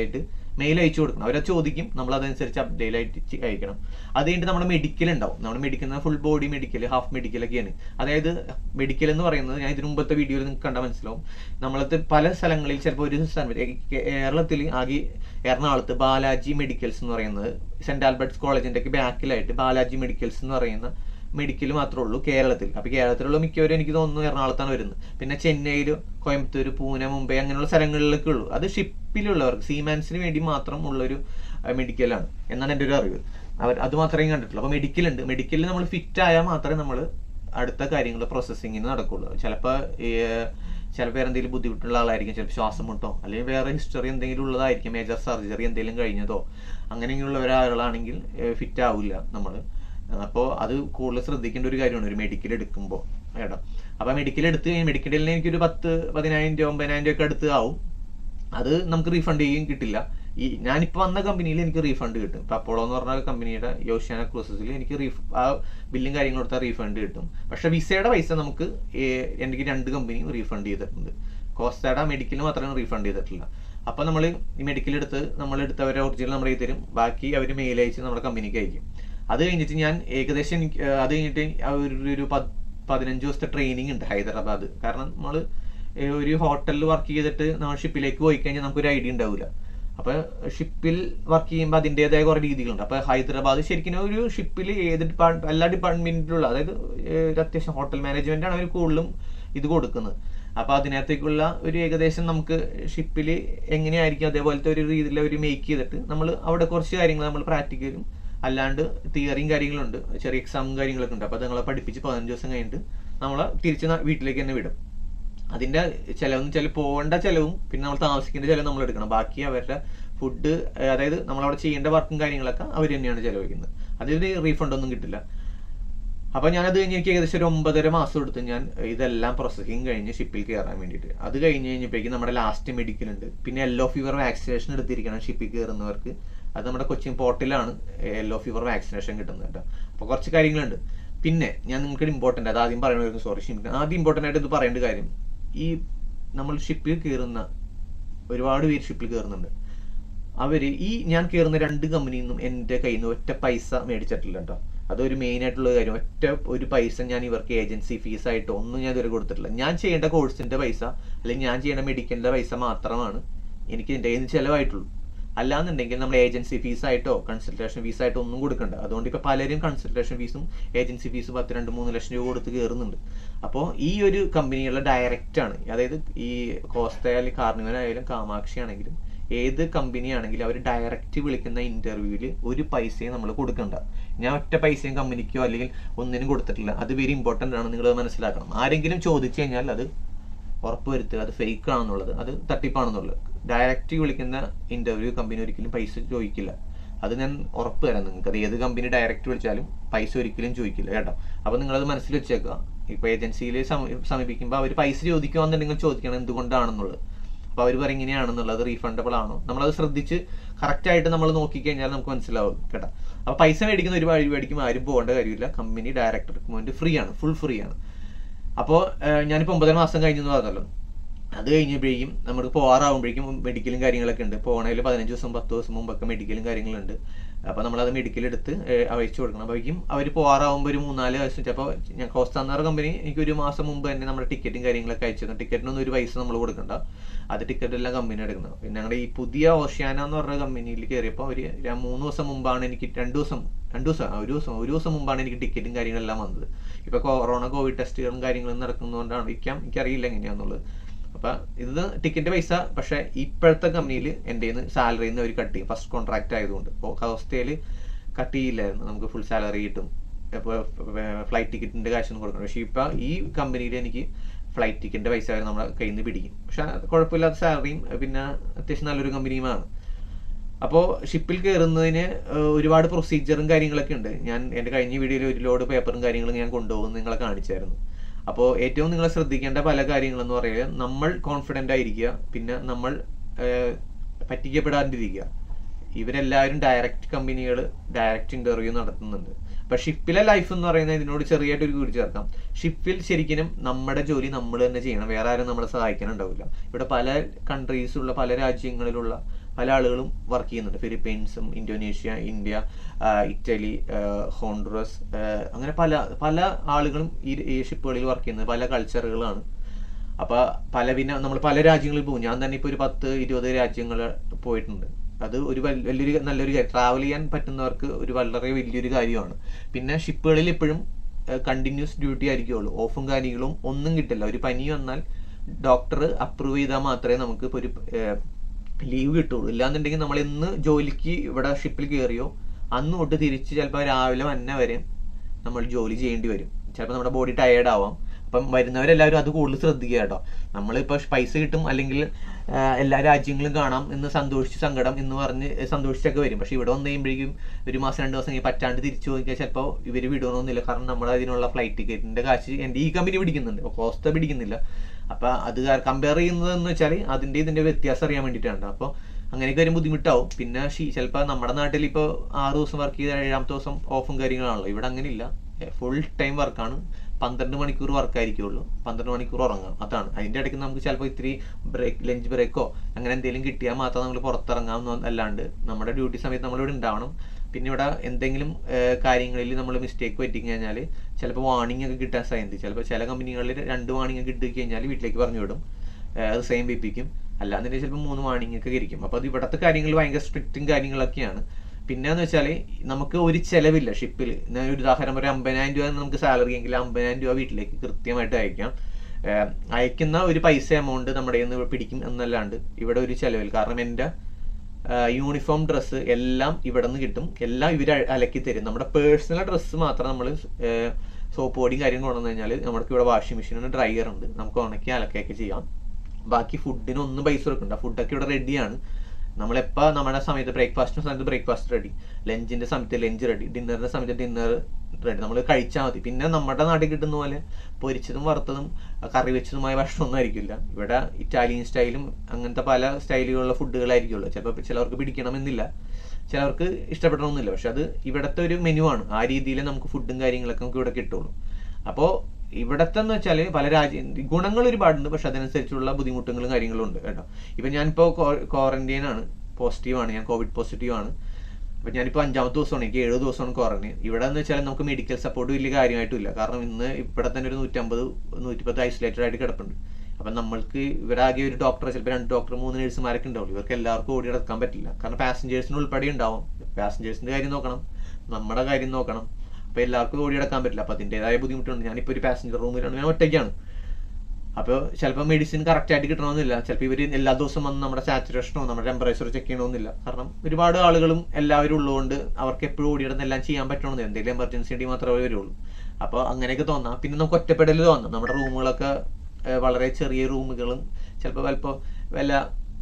മെയിൽ അയച്ചു കൊടുക്കണം അവരത് ചോദിക്കും നമ്മൾ അതനുസരിച്ച് അപ്ഡേറ്റ് ആയിട്ട് അയക്കണം അത് കഴിഞ്ഞിട്ട് നമ്മുടെ മെഡിക്കൽ ഉണ്ടാവും നമ്മുടെ medical full body medical half medical ഒക്കെയാണ് അതായത് മെഡിക്കൽ എന്ന് പറയുന്നത് ഞാൻ ഇതിനു മുമ്പത്തെ വീഡിയോയിൽ നിങ്ങൾക്ക് കണ്ടാൽ മനസ്സിലാവും നമ്മളത് പല സ്ഥലങ്ങളിൽ ചിലപ്പോൾ ഒരു സ്ഥലം കേരളത്തിൽ ആകെ എറണാകുളത്ത് ബാലാജി മെഡിക്കൽസ് എന്ന് പറയുന്നത് സെന്റ് ആൽബർട്ട്സ് കോളേജിന്റെ ഒക്കെ ബാക്കിലായിട്ട് ബാലാജി മെഡിക്കൽസ് എന്ന് പറയുന്ന മെഡിക്കൽ മാത്രമേ ഉള്ളൂ കേരളത്തിൽ അപ്പൊ കേരളത്തിലുള്ള മിക്കവരും എനിക്ക് തോന്നുന്നു എറണാകുളത്താണ് വരുന്നത് പിന്നെ ചെന്നൈയിൽ കോയമ്പത്തൂർ പൂനെ മുംബൈ അങ്ങനെയുള്ള സ്ഥലങ്ങളിലൊക്കെ ഉള്ളൂ അത് ഷിപ്പിലുള്ളവർക്ക് സീമാൻസിന് വേണ്ടി മാത്രം ഉള്ളൊരു മെഡിക്കലാണ് എന്നാണ് എൻ്റെ ഒരു അറിവ് അവർ അത് മാത്രമേ കണ്ടിട്ടുള്ളൂ അപ്പൊ മെഡിക്കൽ ഉണ്ട് മെഡിക്കലിൽ നമ്മൾ ഫിറ്റ് ആയാൽ മാത്രമേ നമ്മൾ അടുത്ത കാര്യങ്ങൾ പ്രോസസ്സിങ്ങിന് നടക്കുള്ളൂ ചിലപ്പോൾ ചിലപ്പോൾ വേറെ എന്തെങ്കിലും ബുദ്ധിമുട്ടുള്ള ആളായിരിക്കും ചിലപ്പോൾ ശ്വാസം മുട്ടോ അല്ലെങ്കിൽ വേറെ ഹിസ്റ്ററി എന്തെങ്കിലും ഉള്ളതായിരിക്കും മേജർ സർജറി എന്തെങ്കിലും കഴിഞ്ഞതോ അങ്ങനെയുള്ള ഒരാളാണെങ്കിൽ ഫിറ്റ് ആവില്ല നമ്മൾ അപ്പോൾ അത് കൂടുതൽ ശ്രദ്ധിക്കേണ്ട ഒരു കാര്യമാണ് ഒരു മെഡിക്കൽ എടുക്കുമ്പോൾ കേട്ടോ അപ്പോൾ മെഡിക്കൽ എടുത്ത് കഴിഞ്ഞാൽ മെഡിക്കലിന് എനിക്കൊരു പത്ത് പതിനായിരം രൂപ ഒമ്പതിനായിരം രൂപ ഒക്കെ അടുത്ത് ആവും അത് നമുക്ക് റീഫണ്ട് ചെയ്യും കിട്ടില്ല ഈ ഞാനിപ്പോൾ വന്ന കമ്പനിയിൽ എനിക്ക് റീഫണ്ട് കിട്ടും ഇപ്പം അപ്പോളോ എന്ന് പറഞ്ഞ കമ്പനിയുടെ യോഷ്യാന ക്രൂസസിൽ എനിക്ക് റീഫ് ആ ബില്ലും കാര്യങ്ങളും കൊടുത്താൽ റീഫണ്ട് കിട്ടും പക്ഷെ വിസയുടെ പൈസ നമുക്ക് എനിക്ക് രണ്ട് കമ്പനിയും റീഫണ്ട് ചെയ്തിട്ടുണ്ട് കോസ്റ്റയുടെ മെഡിക്കലിന് മാത്രമേ റീഫണ്ട് ചെയ്തിട്ടില്ല അപ്പോൾ നമ്മൾ ഈ മെഡിക്കൽ എടുത്ത് നമ്മൾ എടുത്തവരെ ഒറിജിനൽ നമ്മുടെ തരും ബാക്കി അവർ മെയിൽ അയച്ച് നമ്മുടെ കമ്പനിക്ക് അയക്കും അത് കഴിഞ്ഞിട്ട് ഞാൻ ഏകദേശം എനിക്ക് അത് കഴിഞ്ഞിട്ട് ഒരു ഒരു പതിനഞ്ച് ദിവസത്തെ ട്രെയിനിങ് ഉണ്ട് ഹൈദരാബാദ് കാരണം നമ്മൾ ഒരു ഹോട്ടലിൽ വർക്ക് ചെയ്തിട്ട് നമ്മൾ ഷിപ്പിലേക്ക് പോയി കഴിഞ്ഞാൽ നമുക്കൊരു ഐഡിയ ഉണ്ടാവില്ല അപ്പൊ ഷിപ്പിൽ വർക്ക് ചെയ്യുമ്പോൾ അതിൻ്റെതായ കുറെ രീതികളുണ്ട് അപ്പൊ ഹൈദരാബാദ് ശരിക്കും ഒരു ഷിപ്പിൽ ഏത് ഡിപ്പാർട്ട് എല്ലാ ഡിപ്പാർട്ട്മെന്റിലുള്ള അതായത് അത്യാവശ്യം ഹോട്ടൽ മാനേജ്മെന്റ് ആണ് അവർ കൂടുതലും ഇത് കൊടുക്കുന്നത് അപ്പൊ അതിനകത്തേക്കുള്ള ഒരു ഏകദേശം നമുക്ക് ഷിപ്പിൽ എങ്ങനെയായിരിക്കും അതേപോലത്തെ ഒരു രീതിയിൽ ഒരു മേക്ക് ചെയ്തിട്ട് നമ്മൾ അവിടെ കുറച്ച് കാര്യങ്ങൾ നമ്മൾ പ്രാക്ടിക്കലും അല്ലാണ്ട് തിയറിയും കാര്യങ്ങളുണ്ട് ചെറിയ എക്സാമും കാര്യങ്ങളൊക്കെ ഉണ്ട് അപ്പൊ അത് നിങ്ങളെ പഠിപ്പിച്ച് പതിനഞ്ച് ദിവസം കഴിഞ്ഞിട്ട് നമ്മളെ തിരിച്ച് വീട്ടിലേക്ക് തന്നെ വിടും അതിന്റെ ചെലവ് വെച്ചാൽ പോകേണ്ട ചെലവും പിന്നെ നമ്മൾ താമസിക്കേണ്ട ചെലവ് നമ്മൾ എടുക്കണം ബാക്കി അവരുടെ ഫുഡ് അതായത് നമ്മളവിടെ ചെയ്യേണ്ട വർക്കും കാര്യങ്ങളൊക്കെ അവർ തന്നെയാണ് ചെലവഴിക്കുന്നത് അതിൽ റീഫണ്ട് ഒന്നും കിട്ടില്ല അപ്പൊ ഞാനത് കഴിഞ്ഞ് എനിക്ക് ഏകദേശം ഒരു ഒമ്പതര മാസം എടുത്ത് ഞാൻ ഇതെല്ലാം പ്രോസസ്സിങ് കഴിഞ്ഞ് ഷിപ്പിൽ കയറാൻ വേണ്ടിയിട്ട് അത് കഴിഞ്ഞ് കഴിഞ്ഞപ്പോഴേക്കും നമ്മുടെ ലാസ്റ്റ് മെഡിക്കൽ ഉണ്ട് പിന്നെ യെല്ലോ ഫീവർ വാക്സിനേഷൻ എടുത്തിരിക്കണം ഷിപ്പിൽ കയറുന്നവർക്ക് അത് നമ്മുടെ കൊച്ചിൻ പോർട്ടിലാണ് യെല്ലോ ഫീവർ വാക്സിനേഷൻ കിട്ടുന്നത് കേട്ടോ അപ്പൊ കുറച്ച് കാര്യങ്ങളുണ്ട് പിന്നെ ഞാൻ നിങ്ങൾക്ക് ഇമ്പോർട്ടൻ്റ് അത് ആദ്യം പറയണമായിരുന്നു സോറി ക്ഷമിക്കണം ആദ്യം ഇമ്പോർട്ടൻ്റ് ആയിട്ട് ഇത് പറയേണ്ട കാര്യം ഈ നമ്മൾ ഷിപ്പിൽ കയറുന്ന ഒരുപാട് പേര് ഷിപ്പിൽ കയറുന്നുണ്ട് അവര് ഈ ഞാൻ കയറുന്ന രണ്ട് കമ്പനിയിൽ നിന്നും എൻ്റെ കയ്യിൽ നിന്ന് ഒറ്റ പൈസ മേടിച്ചിട്ടില്ല കേട്ടോ അതൊരു മെയിൻ ആയിട്ടുള്ള കാര്യം ഒറ്റ ഒരു പൈസ ഞാൻ ഇവർക്ക് ഏജൻസി ഫീസ് ആയിട്ടോ ഒന്നും ഞാൻ ഇതുവരെ കൊടുത്തിട്ടില്ല ഞാൻ ചെയ്യേണ്ട കോഴ്സിന്റെ പൈസ അല്ലെങ്കിൽ ഞാൻ ചെയ്യേണ്ട മെഡിക്കലിന്റെ പൈസ മാത്രമാണ് എനിക്ക് എൻ്റെ കയ്യിൽ നിന്ന് ചിലവായിട്ടുള്ളൂ അല്ലാന്നുണ്ടെങ്കിൽ നമ്മൾ ഏജൻസി ഫീസ് ആയിട്ടോ കൺസൾട്ടേഷൻ ഫീസ് ആയിട്ടോ ഒന്നും കൊടുക്കണ്ട അതുകൊണ്ട് ഇപ്പൊ പലരും കൺസൾട്ടേഷൻ ഫീസും ഏജൻസി ഫീസ് പത്ത് രണ്ട് മൂന്ന് ലക്ഷം രൂപ കൊടുത്ത് കയറുന്നുണ്ട് അപ്പോൾ ഈ ഒരു കമ്പനികളുടെ ഡയറക്റ്റ് ആണ് അതായത് ഈ കോസ്റ്റയാലും കാർണിവൽ ആയാലും കാമാക്ഷി ആണെങ്കിലും ഏത് കമ്പനി ആണെങ്കിലും അവർ ഡയറക്റ്റ് വിളിക്കുന്ന ഇന്റർവ്യൂവിൽ ഒരു പൈസയും നമ്മൾ കൊടുക്കണ്ട ഞാൻ ഒറ്റ പൈസയും കമ്പനിക്കോ അല്ലെങ്കിൽ ഒന്നിനും കൊടുത്തിട്ടില്ല അത് വെരി ഇമ്പോർട്ടന്റ് ആണ് നിങ്ങൾ മനസ്സിലാക്കണം ആരെങ്കിലും ചോദിച്ചു കഴിഞ്ഞാൽ അത് ഉറപ്പുവരുത്തുക അത് ഫേക്ക് ആണെന്നുള്ളത് അത് തട്ടിപ്പാണെന്നുള്ളത് ഡയറക്റ്റ് വിളിക്കുന്ന ഇന്റർവ്യൂ കമ്പനി ഒരിക്കലും പൈസ ചോദിക്കില്ല അത് ഞാൻ ഉറപ്പ് തരാം നിങ്ങൾക്ക് അത് ഏത് കമ്പനി ഡയറക്റ്റ് വിളിച്ചാലും പൈസ ഒരിക്കലും ചോദിക്കില്ല കേട്ടോ അപ്പൊ നിങ്ങളത് മനസ്സിൽ വെച്ചേക്കുക ഇപ്പൊ ഏജൻസിയിൽ സമീപിക്കുമ്പോൾ അവർ പൈസ ചോദിക്കുകയാണെന്നുണ്ടെങ്കിൽ ചോദിക്കണം എന്തുകൊണ്ടാണെന്നുള്ളത് അപ്പൊ അവർ പറയും ഇങ്ങനെയാണെന്നുള്ളത് റീഫണ്ടബിൾ ആണോ നമ്മളത് ശ്രദ്ധിച്ച് കറക്റ്റ് ആയിട്ട് നമ്മൾ നോക്കിക്കഴിഞ്ഞാൽ നമുക്ക് മനസ്സിലാവും കേട്ടോ അപ്പൊ പൈസ മേടിക്കുന്ന ഒരു വഴി മേടിക്കും ആരും പോകേണ്ട കാര്യമില്ല കമ്പനി ഡയറക്റ്റ് റിക്വയർമെന്റ് ഫ്രീ ആണ് ഫുൾ ഫ്രീ ആണ് അപ്പോൾ ഞാനിപ്പോൾ ഒമ്പതര മാസം കഴിഞ്ഞു എന്ന് പറഞ്ഞല്ലോ അത് കഴിഞ്ഞപ്പോഴേക്കും നമുക്ക് പോകാറാവുമ്പോഴേക്കും മെഡിക്കലും കാര്യങ്ങളൊക്കെ ഉണ്ട് പോകണതിൽ പതിനഞ്ച് ദിവസം പത്ത് ദിവസം മുമ്പൊക്കെ മെഡിക്കലും കാര്യങ്ങളുണ്ട് അപ്പോൾ നമ്മളത് മെഡിക്കൽ എടുത്ത് അയച്ചു കൊടുക്കണം അപ്പോഴേക്കും അവർ പോകാറാവുമ്പോൾ ഒരു മൂന്നാല് ദിവസം ചിലപ്പോൾ ഞാൻ കോസ്താന്നറ കമ്പനി എനിക്ക് ഒരു മാസം മുമ്പ് തന്നെ നമ്മുടെ ടിക്കറ്റും കാര്യങ്ങളൊക്കെ അയച്ചു തന്നു ടിക്കറ്റിനൊന്നും ഒരു പൈസ നമ്മൾ കൊടുക്കണ്ട അത് ടിക്കറ്റ് എല്ലാം കമ്പനി എടുക്കുന്നത് പിന്നെ ഞങ്ങളുടെ ഈ പുതിയ ഓഷ്യാന എന്ന് പറഞ്ഞ കമ്പനിയിൽ കയറിയപ്പോൾ ഒരു മൂന്ന് ദിവസം മുമ്പാണ് എനിക്ക് രണ്ട് ദിവസം രണ്ട് ദിവസം ഒരു ദിവസം ഒരു ദിവസം മുമ്പാണ് എനിക്ക് ടിക്കറ്റും കാര്യങ്ങളെല്ലാം വന്നത് ഇപ്പൊ കൊറോണ കോവിഡ് ടെസ്റ്റുകളും കാര്യങ്ങളും നടക്കുന്നതുകൊണ്ടാണ് ഇരിക്കാം എനിക്കറിയില്ല എങ്ങനെയാന്നുള്ളത് അപ്പൊ ഇത് ടിക്കറ്റ് പൈസ പക്ഷെ ഇപ്പോഴത്തെ കമ്പനിയിൽ എൻ്റെ സാലറിയിൽ നിന്ന് അവർ കട്ട് ചെയ്യും ഫസ്റ്റ് കോൺട്രാക്ട് ആയതുകൊണ്ട് ഇപ്പോൾ അവസ്ഥയിൽ കട്ട് ചെയ്യില്ലായിരുന്നു നമുക്ക് ഫുൾ സാലറി കിട്ടും ഇപ്പോൾ ഫ്ലൈറ്റ് ടിക്കറ്റിന്റെ കാശൊന്നും കൊടുക്കണം പക്ഷെ ഇപ്പൊ ഈ കമ്പനിയിൽ എനിക്ക് ഫ്ലൈറ്റ് ടിക്കറ്റിന്റെ പൈസ അവർ നമ്മളെ കയ്യിൽ നിന്ന് പിടിക്കും പക്ഷെ കുഴപ്പമില്ലാത്ത സാലറിയും പിന്നെ അത്യാവശ്യം നല്ലൊരു കമ്പനിയുമാണ് അപ്പോൾ ഷിപ്പിൽ കയറുന്നതിന് ഒരുപാട് പ്രൊസീജിയറും കാര്യങ്ങളൊക്കെ ഉണ്ട് ഞാൻ എൻ്റെ കഴിഞ്ഞ വീഡിയോയിൽ ഒരു ലോഡ് പേപ്പറും കാര്യങ്ങളും ഞാൻ കൊണ്ടുപോകും നിങ്ങളെ കാണിച്ചായിരുന്നു അപ്പോൾ ഏറ്റവും നിങ്ങൾ ശ്രദ്ധിക്കേണ്ട പല കാര്യങ്ങളെന്ന് പറയുന്നത് നമ്മൾ കോൺഫിഡൻ്റ് ആയിരിക്കുക പിന്നെ നമ്മൾ പറ്റിക്കപ്പെടാണ്ടിരിക്കുക ഇവരെല്ലാവരും ഡയറക്റ്റ് കമ്പനികൾ ഡയറക്റ്റ് ഇന്റർവ്യൂ നടത്തുന്നുണ്ട് അപ്പൊ ഷിപ്പിലെ ലൈഫ് എന്ന് പറയുന്നത് ഇതിനോട് ചെറിയായിട്ട് ഒരു കൂടി ചേർക്കാം ഷിപ്പിൽ ശരിക്കും നമ്മുടെ ജോലി നമ്മൾ തന്നെ ചെയ്യണം വേറെ ആരും നമ്മളെ സഹായിക്കാനുണ്ടാവില്ല ഇവിടെ പല കൺട്രീസുള്ള പല രാജ്യങ്ങളിലുള്ള പല ആളുകളും വർക്ക് ചെയ്യുന്നുണ്ട് ഫിലിപ്പീൻസും ഇന്തോനേഷ്യ ഇന്ത്യ ആ, ഇറ്റലി ആ, ഹോണ്ടുറസ് ആ, അങ്ങനെ പല പല ആളുകളും ഈ ഈ ഷിപ്പുകളിൽ വർക്ക് ചെയ്യുന്നത് പല കൾച്ചറുകളാണ് അപ്പൊ പല പിന്നെ നമ്മൾ പല രാജ്യങ്ങളിൽ പോകും ഞാൻ തന്നെ ഇപ്പൊ ഒരു പത്ത് ഇരുപത് രാജ്യങ്ങൾ പോയിട്ടുണ്ട് അത് ഒരു വൽ- വലിയൊരു നല്ലൊരു കാര്യം ട്രാവൽ ചെയ്യാൻ പറ്റുന്നവർക്ക് ഒരു വളരെ വലിയൊരു കാര്യമാണ് പിന്നെ ഷിപ്പുകളിൽ ഇപ്പോഴും കണ്ടിന്യൂസ് ഡ്യൂട്ടി ആയിരിക്കുള്ളൂ ഓഫും കാര്യങ്ങളും ഒന്നും കിട്ടില്ല ഒരു പനി വന്നാൽ ഡോക്ടർ അപ്രൂവ് ചെയ്താൽ മാത്രമേ നമുക്ക് ഇപ്പോൾ ഒരു ലീവ് കിട്ടുള്ളൂ ഇല്ലാന്നുണ്ടെങ്കിൽ നമ്മൾ എന്ന് ജോലിക്ക് ഇവിടെ ഷിപ്പിൽ കയറിയോ അന്ന് തൊട്ട് തിരിച്ച് ചിലപ്പോൾ രാവിലെ വന്ന വരെ നമ്മൾ ജോലി ചെയ്യേണ്ടി വരും ചിലപ്പോൾ നമ്മുടെ ബോഡി ടയേർഡ് ആവാം അപ്പം വരുന്നവരെല്ലാവരും അത് കൂടുതൽ ശ്രദ്ധിക്കുക കേട്ടോ നമ്മളിപ്പോൾ പൈസ കിട്ടും അല്ലെങ്കിൽ ആ, എല്ലാ രാജ്യങ്ങളും കാണാം എന്ന് സന്തോഷിച്ച് സങ്കടം എന്ന് പറഞ്ഞ് സന്തോഷിച്ചൊക്കെ വരും പക്ഷെ ഇവിടെ വന്നു കഴിയുമ്പോഴേക്കും ഒരു മാസം രണ്ട് മാസം കഴിഞ്ഞ് പറ്റാണ്ട് തിരിച്ചു പോയിക്കാൻ ചിലപ്പോൾ ഇവർ വിടണമെന്നില്ല കാരണം നമ്മുടെ അതിനുള്ള ഫ്ലൈറ്റ് ടിക്കറ്റിന്റെ കാശ് എൻ്റെ ഈ കമ്പനി പിടിക്കുന്നുണ്ട് കോസ്റ്റ പിടിക്കുന്നില്ല അപ്പൊ അത് കമ്പയർ ചെയ്യുന്നത് എന്ന് വെച്ചാൽ അതിന്റെ ഇതിന്റെ വ്യത്യാസം അറിയാൻ വേണ്ടിയിട്ടാണ് അപ്പോൾ അങ്ങനെയൊക്കെ വരും ബുദ്ധിമുട്ടാവും പിന്നെ ചിലപ്പോൾ നമ്മുടെ നാട്ടിൽ ഇപ്പോൾ ആറ് ദിവസം വർക്ക് ചെയ്ത ഏഴാമത്തെ ദിവസം ഓഫും കാര്യങ്ങളാണല്ലോ ഇവിടെ അങ്ങനെയില്ല ഫുൾ ടൈം വർക്കാണ് പന്ത്രണ്ട് മണിക്കൂർ വർക്ക് ആയിരിക്കുള്ളൂ പന്ത്രണ്ട് മണിക്കൂർ ഉറങ്ങാം അതാണ് അതിന്റെ ഇടയ്ക്ക് നമുക്ക് ചിലപ്പോൾ ഇത്തിരി ബ്രേക്ക് ലഞ്ച് ബ്രേക്കോ അങ്ങനെ എന്തെങ്കിലും കിട്ടിയാൽ മാത്രം നമ്മൾ പുറത്തിറങ്ങാം അല്ലാണ്ട് നമ്മുടെ ഡ്യൂട്ടി സമയത്ത് നമ്മളിവിടെ ഉണ്ടാവണം പിന്നെ ഇവിടെ എന്തെങ്കിലും കാര്യങ്ങളിൽ നമ്മൾ മിസ്റ്റേക്ക് പറ്റി കഴിഞ്ഞാൽ ചിലപ്പോൾ വാണിംഗ് ഒക്കെ കിട്ടാൻ സാധ്യത ചിലപ്പോൾ ചില കമ്പനികളിൽ രണ്ട് വാണിംഗ് ഒക്കെ കിട്ടി കഴിഞ്ഞാൽ വീട്ടിലേക്ക് പറഞ്ഞു വിടും ഏഹ് അത് സെയിം വിപ്പിക്കും അല്ലാന്നുണ്ടെങ്കിൽ ചിലപ്പോൾ മൂന്ന് വാണിംഗ് ഒക്കെ ഇരിക്കും അപ്പോൾ അത് ഇവിടുത്തെ കാര്യങ്ങൾ ഭയങ്കര സ്ട്രിക്റ്റും കാര്യങ്ങളൊക്കെയാണ് പിന്നെന്ന് വെച്ചാൽ നമുക്ക് ഒരു ചെലവില്ല ഷിപ്പിൽ ഞാൻ ഒരു ഉദാഹരണം ഒരു അമ്പതിനായിരം രൂപ നമുക്ക് സാലറി എങ്കിൽ അമ്പതിനായിരം രൂപ വീട്ടിലേക്ക് കൃത്യമായിട്ട് അയക്കാം ഏഹ് അയക്കുന്ന ഒരു പൈസ എമൗണ്ട് നമ്മുടെ കയ്യിൽ നിന്ന് പിടിക്കും എന്നല്ലാണ്ട് ഇവിടെ ഒരു ചെലവിൽ കാരണം എൻ്റെ യൂണിഫോം ഡ്രസ്സ് എല്ലാം ഇവിടെ നിന്ന് കിട്ടും എല്ലാം ഇവർ അലക്കി തരും നമ്മുടെ പേഴ്സണൽ ഡ്രസ്സ് മാത്രം നമ്മൾ സോപ്പ് പൊടിയും കാര്യം കൊണ്ടുവന്നു കഴിഞ്ഞാൽ നമുക്ക് ഇവിടെ വാഷിംഗ് മെഷീൻ ഉണ്ട് ഡ്രയർ ഉണ്ട് നമുക്ക് ഉണക്കി അലക്കുകയൊക്കെ ചെയ്യാം ബാക്കി ഫുഡിന് ഒന്നും പൈസ കൊടുക്കണ്ട ഫുഡൊക്കെ ഇവിടെ റെഡിയാണ് നമ്മളെപ്പോൾ നമ്മുടെ സമയത്ത് ബ്രേക്ക്ഫാസ്റ്റിന്റെ സമയത്ത് ബ്രേക്ക്ഫാസ്റ്റ് റെഡി ലഞ്ചിന്റെ സമയത്ത് ലഞ്ച് റെഡി ഡിന്നറിന്റെ സമയത്ത് ഡിന്നർ റെഡി നമ്മൾ കഴിച്ചാൽ മതി പിന്നെ നമ്മുടെ നാട്ടിൽ കിട്ടുന്ന പോലെ പൊരിച്ചതും വറുത്തതും കറി വെച്ചതുമായ ഭക്ഷണമൊന്നും ആയിരിക്കില്ല ഇവിടെ ഇറ്റാലിയൻ സ്റ്റൈലും അങ്ങനത്തെ പല സ്റ്റൈലുകളുള്ള ഫുഡുകളായിരിക്കുള്ളൂ ചിലപ്പോൾ ചിലവർക്ക് പിടിക്കണമെന്നില്ല ചിലവർക്ക് ഇഷ്ടപ്പെടണമെന്നില്ല പക്ഷെ അത് ഇവിടുത്തെ ഒരു മെനു ആണ് ആ രീതിയിൽ നമുക്ക് ഫുഡും കാര്യങ്ങളൊക്കെ നമുക്ക് ഇവിടെ കിട്ടുള്ളൂ അപ്പോൾ ഇവിടത്തെ എന്ന് വെച്ചാൽ പല രാജ്യ ഗുണങ്ങൾ ഒരുപാടുണ്ട് പക്ഷെ അതനുസരിച്ചുള്ള ബുദ്ധിമുട്ടുകളും കാര്യങ്ങളും ഉണ്ട് കേട്ടോ ഇപ്പൊ ഞാനിപ്പോ ക്വാറന്റൈൻ ആണ് പോസിറ്റീവ് ആണ് ഞാൻ കോവിഡ് പോസിറ്റീവ് ആണ് അപ്പൊ ഞാനിപ്പോ അഞ്ചാമത്തെ ദിവസമാണ് എനിക്ക് ഏഴ് ദിവസമാണ് ക്വാറന്റൈൻ ഇവിടെ എന്ന് വെച്ചാൽ നമുക്ക് മെഡിക്കൽ സപ്പോർട്ട് വലിയ കാര്യമായിട്ടില്ല കാരണം ഇന്ന് ഇവിടെ തന്നെ ഒരു നൂറ്റമ്പത് നൂറ്റിപ്പത്ത് ഐസൊലേറ്റഡ് ആയിട്ട് കിടപ്പുണ്ട് അപ്പൊ നമ്മൾക്ക് ഇവിടെ ആകെ ഒരു ഡോക്ടർ ചിലപ്പോൾ രണ്ട് ഡോക്ടർ മൂന്ന് നഴ്സുമാരൊക്കെ ഉണ്ടാവുള്ളൂ ഇവർക്ക് എല്ലാവർക്കും ഓടി നടക്കാൻ പറ്റില്ല കാരണം പാസഞ്ചേഴ്സിന് ഉൾപ്പെടെ ഉണ്ടാവും പാസഞ്ചേഴ്സിന്റെ കാര്യം നോക്കണം നമ്മുടെ കാര്യം നോക്കണം അപ്പൊ എല്ലാവർക്കും ഓടി നടക്കാൻ പറ്റില്ല അപ്പൊ അതിൻ്റെതായ ബുദ്ധിമുട്ടുണ്ട് ഞാനിപ്പോ ഒരു പാസഞ്ചർ റൂമിലാണ് ഞാൻ ഒറ്റയ്ക്കാണ് അപ്പോൾ ചിലപ്പോൾ മെഡിസിൻ കറക്റ്റ് ആയിട്ട് കിട്ടണമെന്നില്ല ചിലപ്പോൾ ഇവർ എല്ലാ ദിവസവും വന്ന് നമ്മുടെ സാച്ചുറേഷനോ നമ്മുടെ ടെമ്പറേച്ചർ ചെക്ക് ചെയ്യണമെന്നില്ല കാരണം ഒരുപാട് ആളുകളും എല്ലാവരും ഉള്ളതുകൊണ്ട് അവർക്ക് എപ്പോഴും ഓടിയിടുന്ന എല്ലാം ചെയ്യാൻ പറ്റണമെന്നില്ല എന്തെങ്കിലും എമർജൻസി ഉണ്ടെങ്കിൽ മാത്രമേ വരുള്ളൂ അപ്പോൾ അങ്ങനെയൊക്കെ തോന്നാം പിന്നെ നമുക്ക് ഒറ്റപ്പെടൽ തോന്നാം നമ്മുടെ റൂമുകളൊക്കെ ഏഹ്, വളരെ ചെറിയ റൂമുകളും ചിലപ്പോൾ ചിലപ്പോൾ വല്ല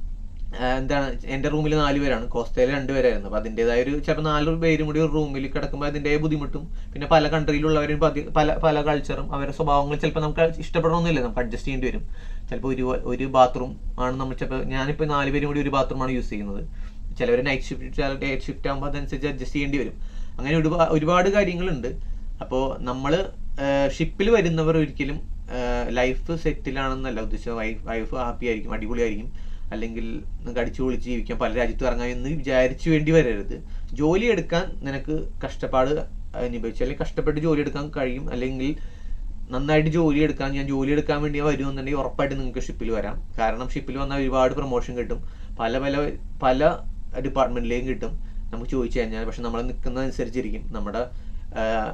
ആഹ് എന്താണ് എന്റെ റൂമിൽ നാല് പേരാണ് കോസ്റ്റയിൽ രണ്ടുപേരായിരുന്നു അപ്പൊ അതിന്റേതായ ഒരു ചിലപ്പോൾ നാല് പേരും കൂടി ഒരു റൂമിൽ കിടക്കുമ്പോൾ അതിന്റെ ബുദ്ധിമുട്ടും പിന്നെ പല കൺട്രിയിലുള്ളവരും പതി- പല പല കൾച്ചറും അവരുടെ സ്വഭാവങ്ങളും ചിലപ്പോൾ നമുക്ക് ഇഷ്ടപ്പെടണമെന്നില്ല നമുക്ക് അഡ്ജസ്റ്റ് ചെയ്യേണ്ടി വരും ചിലപ്പോൾ ഒരു ഒരു ബാത്റൂം ആണ് നമ്മൾ ചിലപ്പോൾ ഞാനിപ്പോൾ നാല് പേരും കൂടി ഒരു ബാത്റൂമാണ് യൂസ് ചെയ്യുന്നത് ചിലവർ നൈറ്റ് ഷിഫ്റ്റ് ഡേ ഷിഫ്റ്റ് ആകുമ്പോൾ അതനുസരിച്ച് അഡ്ജസ്റ്റ് ചെയ്യേണ്ടി വരും അങ്ങനെ ഒരുപാട് ഒരുപാട് കാര്യങ്ങളുണ്ട് അപ്പോൾ നമ്മൾ ഷിപ്പിൽ വരുന്നവർ ഒരിക്കലും ലൈഫ് സെറ്റിലാണെന്നല്ല ഉദ്ദേശിച്ചത് വൈഫ് വൈഫ് ഹാപ്പി ആയിരിക്കും അടിപൊളിയായിരിക്കും അല്ലെങ്കിൽ നിങ്ങൾക്ക് അടിച്ചു പൊളിച്ച് ജീവിക്കാം പല രാജ്യത്ത് ഇറങ്ങാം എന്ന് വിചാരിച്ചു വേണ്ടി വരരുത് ജോലി എടുക്കാൻ നിനക്ക് കഷ്ടപ്പാട് അനുഭവിച്ചു അല്ലെങ്കിൽ കഷ്ടപ്പെട്ട് ജോലി എടുക്കാൻ കഴിയും അല്ലെങ്കിൽ നന്നായിട്ട് ജോലി എടുക്കാൻ ഞാൻ ജോലി എടുക്കാൻ വേണ്ടി വരുമെന്നുണ്ടെങ്കിൽ ഉറപ്പായിട്ട് നിങ്ങൾക്ക് ഷിപ്പിൽ വരാം കാരണം ഷിപ്പിൽ വന്നാൽ ഒരുപാട് പ്രൊമോഷൻ കിട്ടും പല പല പല ഡിപ്പാർട്ട്മെന്റിലേക്കും കിട്ടും നമുക്ക് ചോദിച്ചു കഴിഞ്ഞാൽ പക്ഷെ നമ്മൾ നിൽക്കുന്നതനുസരിച്ചിരിക്കും നമ്മുടെ ആഹ്,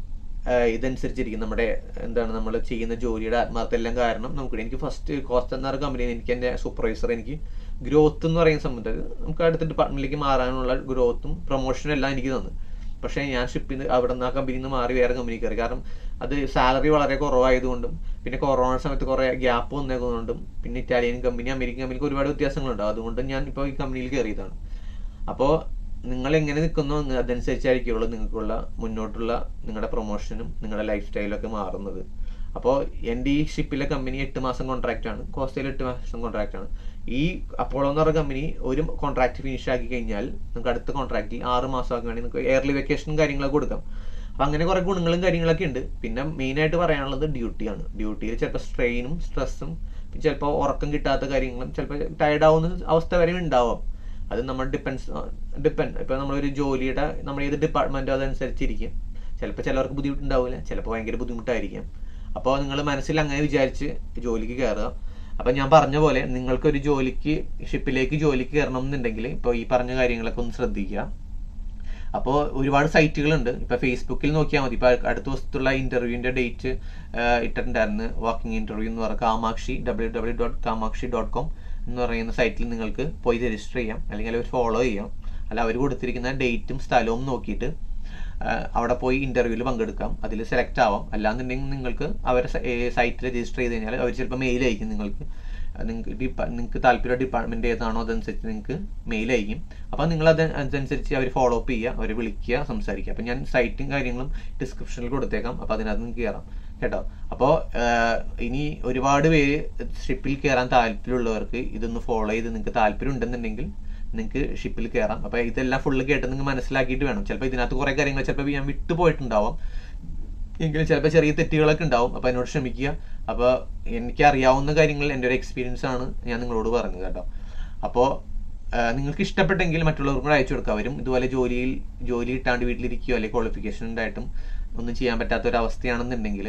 ആഹ് ഇതനുസരിച്ചിരിക്കും നമ്മുടെ എന്താണ് നമ്മൾ ചെയ്യുന്ന ജോലിയുടെ ആത്മാർത്ഥ എല്ലാം കാരണം നമുക്ക് എനിക്ക് ഫസ്റ്റ് കോസ്റ്റ് എന്ന കമ്പനിയിൽ എനിക്ക് എൻ്റെ സൂപ്പർവൈസർ എനിക്ക് ഗ്രോത്ത് എന്ന് പറയുന്ന സംബന്ധിച്ച് നമുക്ക് അടുത്ത ഡിപ്പാർട്ട്മെന്റിലേക്ക് മാറാനുള്ള ഗ്രോത്തും പ്രൊമോഷനും എല്ലാം എനിക്ക് തന്നു പക്ഷേ ഞാൻ ഷിപ്പിൽ നിന്ന് അവിടെ നിന്ന് ആ കമ്പനിയിൽ നിന്ന് മാറി വേറെ കമ്പനി കയറി കാരണം അത് സാലറി വളരെ കുറവായതുകൊണ്ടും പിന്നെ കൊറോണ സമയത്ത് കുറേ ഗ്യാപ്പ് വന്നതുകൊണ്ടും പിന്നെ ഇറ്റാലിയൻ കമ്പനി അമേരിക്കൻ കമ്പനിക്ക് ഒരുപാട് വ്യത്യാസങ്ങളുണ്ട് അതുകൊണ്ട് ഞാൻ ഇപ്പോൾ ഈ കമ്പനിയിൽ കയറിയതാണ് അപ്പോൾ നിങ്ങൾ എങ്ങനെ നിൽക്കുന്നോ എന്ന് അതനുസരിച്ചായിരിക്കുള്ളൂ നിങ്ങൾക്കുള്ള മുന്നോട്ടുള്ള നിങ്ങളുടെ പ്രൊമോഷനും നിങ്ങളുടെ ലൈഫ് സ്റ്റൈലും ഒക്കെ മാറുന്നത് അപ്പോൾ എൻ്റെ ഈ ഷിപ്പിലെ കമ്പനി എട്ട് മാസം കോൺട്രാക്റ്റ് ആണ് കോസ്റ്റയിൽ എട്ട് മാസം കോൺട്രാക്റ്റ് ആണ് ഈ അപ്പോളോ എന്ന് പറഞ്ഞ കമ്പനി ഒരു കോൺട്രാക്ട് ഫിനിഷ് ആക്കി കഴിഞ്ഞാൽ നിങ്ങൾക്ക് അടുത്ത കോൺട്രാക്റ്റിൽ ആറ് മാസം ആക്കി വേണമെങ്കിൽ നിങ്ങൾക്ക് എയർലി വെക്കേഷനും കാര്യങ്ങളൊക്കെ കൊടുക്കാം അപ്പം അങ്ങനെ കുറേ ഗുണങ്ങളും കാര്യങ്ങളൊക്കെ ഉണ്ട് പിന്നെ മെയിനായിട്ട് പറയാനുള്ളത് ഡ്യൂട്ടിയാണ് ഡ്യൂട്ടിയിൽ ചിലപ്പോൾ സ്ട്രെയിനും സ്ട്രെസ്സും ചിലപ്പോൾ ഉറക്കം കിട്ടാത്ത കാര്യങ്ങളും ചിലപ്പോൾ ടയർഡ് ആവുന്ന അവസ്ഥ വരെ ഉണ്ടാവാം അത് നമ്മൾ ഡിപ്പെൻസ് ഡിപ്പെൻഡ് ഇപ്പോൾ നമ്മളൊരു ജോലിയുടെ നമ്മൾ ഏത് ഡിപ്പാർട്ട്മെൻറ്റോ അതനുസരിച്ചിരിക്കും ചിലപ്പോൾ ചിലവർക്ക് ബുദ്ധിമുട്ടുണ്ടാവില്ല ചിലപ്പോൾ ഭയങ്കര ബുദ്ധിമുട്ടായിരിക്കും അപ്പോൾ നിങ്ങൾ മനസ്സിൽ അങ്ങനെ വിചാരിച്ച് ജോലിക്ക് കയറുക അപ്പം ഞാൻ പറഞ്ഞ പോലെ നിങ്ങൾക്കൊരു ജോലിക്ക് ഷിപ്പിലേക്ക് ജോലിക്ക് കയറണം എന്നുണ്ടെങ്കിൽ ഇപ്പോൾ ഈ പറഞ്ഞ കാര്യങ്ങളൊക്കെ ഒന്ന് ശ്രദ്ധിക്കുക അപ്പോൾ ഒരുപാട് സൈറ്റുകളുണ്ട് ഇപ്പോൾ ഫേസ്ബുക്കിൽ നോക്കിയാൽ മതി ഇപ്പോൾ അടുത്ത ദിവസത്തുള്ള ഇൻ്റർവ്യൂവിൻ്റെ ഡേറ്റ് ഇട്ടിട്ടുണ്ടായിരുന്നു വാക്കിംഗ് ഇൻ്റർവ്യൂ എന്ന് പറയുക Kamakshi W W dot Kamakshi dot com എന്ന് പറയുന്ന സൈറ്റിൽ നിങ്ങൾക്ക് പോയി രജിസ്റ്റർ ചെയ്യാം അല്ലെങ്കിൽ അവർ ഫോളോ ചെയ്യാം അല്ല അവർ കൊടുത്തിരിക്കുന്ന ഡേറ്റും സ്ഥലവും നോക്കിയിട്ട് അവിടെ പോയി ഇന്റർവ്യൂവിൽ പങ്കെടുക്കാം അതിൽ സെലക്ട് ആവാം അല്ലാന്നുണ്ടെങ്കിൽ നിങ്ങൾക്ക് അവരെ സൈറ്റിൽ രജിസ്റ്റർ ചെയ്ത് കഴിഞ്ഞാൽ അവർ ചിലപ്പോൾ മെയിൽ അയക്കും നിങ്ങൾക്ക് നിങ്ങൾക്ക് ഡിപ്പാ നിങ്ങൾക്ക് താല്പര്യം ഡിപ്പാർട്ട്മെന്റ് ഏതാണോ അതനുസരിച്ച് നിങ്ങൾക്ക് മെയിൽ അയക്കും അപ്പോൾ നിങ്ങൾ അത് അതനുസരിച്ച് അവർ ഫോളോ അപ്പ് ചെയ്യുക അവരെ വിളിക്കുക സംസാരിക്കുക അപ്പം ഞാൻ സൈറ്റും കാര്യങ്ങളും ഡിസ്ക്രിപ്ഷനിൽ കൊടുത്തേക്കാം അപ്പോൾ അതിനകത്ത് നിങ്ങൾക്ക് കയറാം കേട്ടോ അപ്പോൾ ഇനി ഒരുപാട് പേര് ഷിപ്പിൽ കയറാൻ താല്പര്യമുള്ളവർക്ക് ഇതൊന്ന് ഫോളോ ചെയ്ത് നിങ്ങൾക്ക് താല്പര്യം ഉണ്ടെന്നുണ്ടെങ്കിൽ നിങ്ങൾക്ക് ഷിപ്പിൽ കയറാം അപ്പോൾ ഇതെല്ലാം ഫുള്ള് കേട്ട് നിങ്ങൾ മനസ്സിലാക്കിയിട്ട് വേണം ചിലപ്പോൾ ഇതിനകത്ത് കുറേ കാര്യങ്ങൾ ചിലപ്പോൾ ഞാൻ വിട്ടുപോയിട്ടുണ്ടാവാം എങ്കിലും ചിലപ്പോൾ ചെറിയ തെറ്റുകളൊക്കെ ഉണ്ടാവും അപ്പോൾ എന്നോട് ക്ഷമിക്കുക അപ്പോൾ എനിക്ക് അറിയാവുന്ന കാര്യങ്ങൾ എൻ്റെ ഒരു എക്സ്പീരിയൻസ് ആണ് ഞാൻ നിങ്ങളോട് പറഞ്ഞത് കേട്ടോ അപ്പോൾ നിങ്ങൾക്ക് ഇഷ്ടപ്പെട്ടെങ്കിൽ മറ്റുള്ളവർക്കും കൂടെ അയച്ചു കൊടുക്കുക അവരും ഇതുപോലെ ജോലിയിൽ ജോലി കിട്ടാണ്ട് വീട്ടിലിരിക്കുകയോ അല്ലെങ്കിൽ ക്വാളിഫിക്കേഷൻ ഉണ്ടായിട്ടും ഒന്നും ചെയ്യാൻ പറ്റാത്ത ഒരു അവസ്ഥയാണെന്നുണ്ടെങ്കിൽ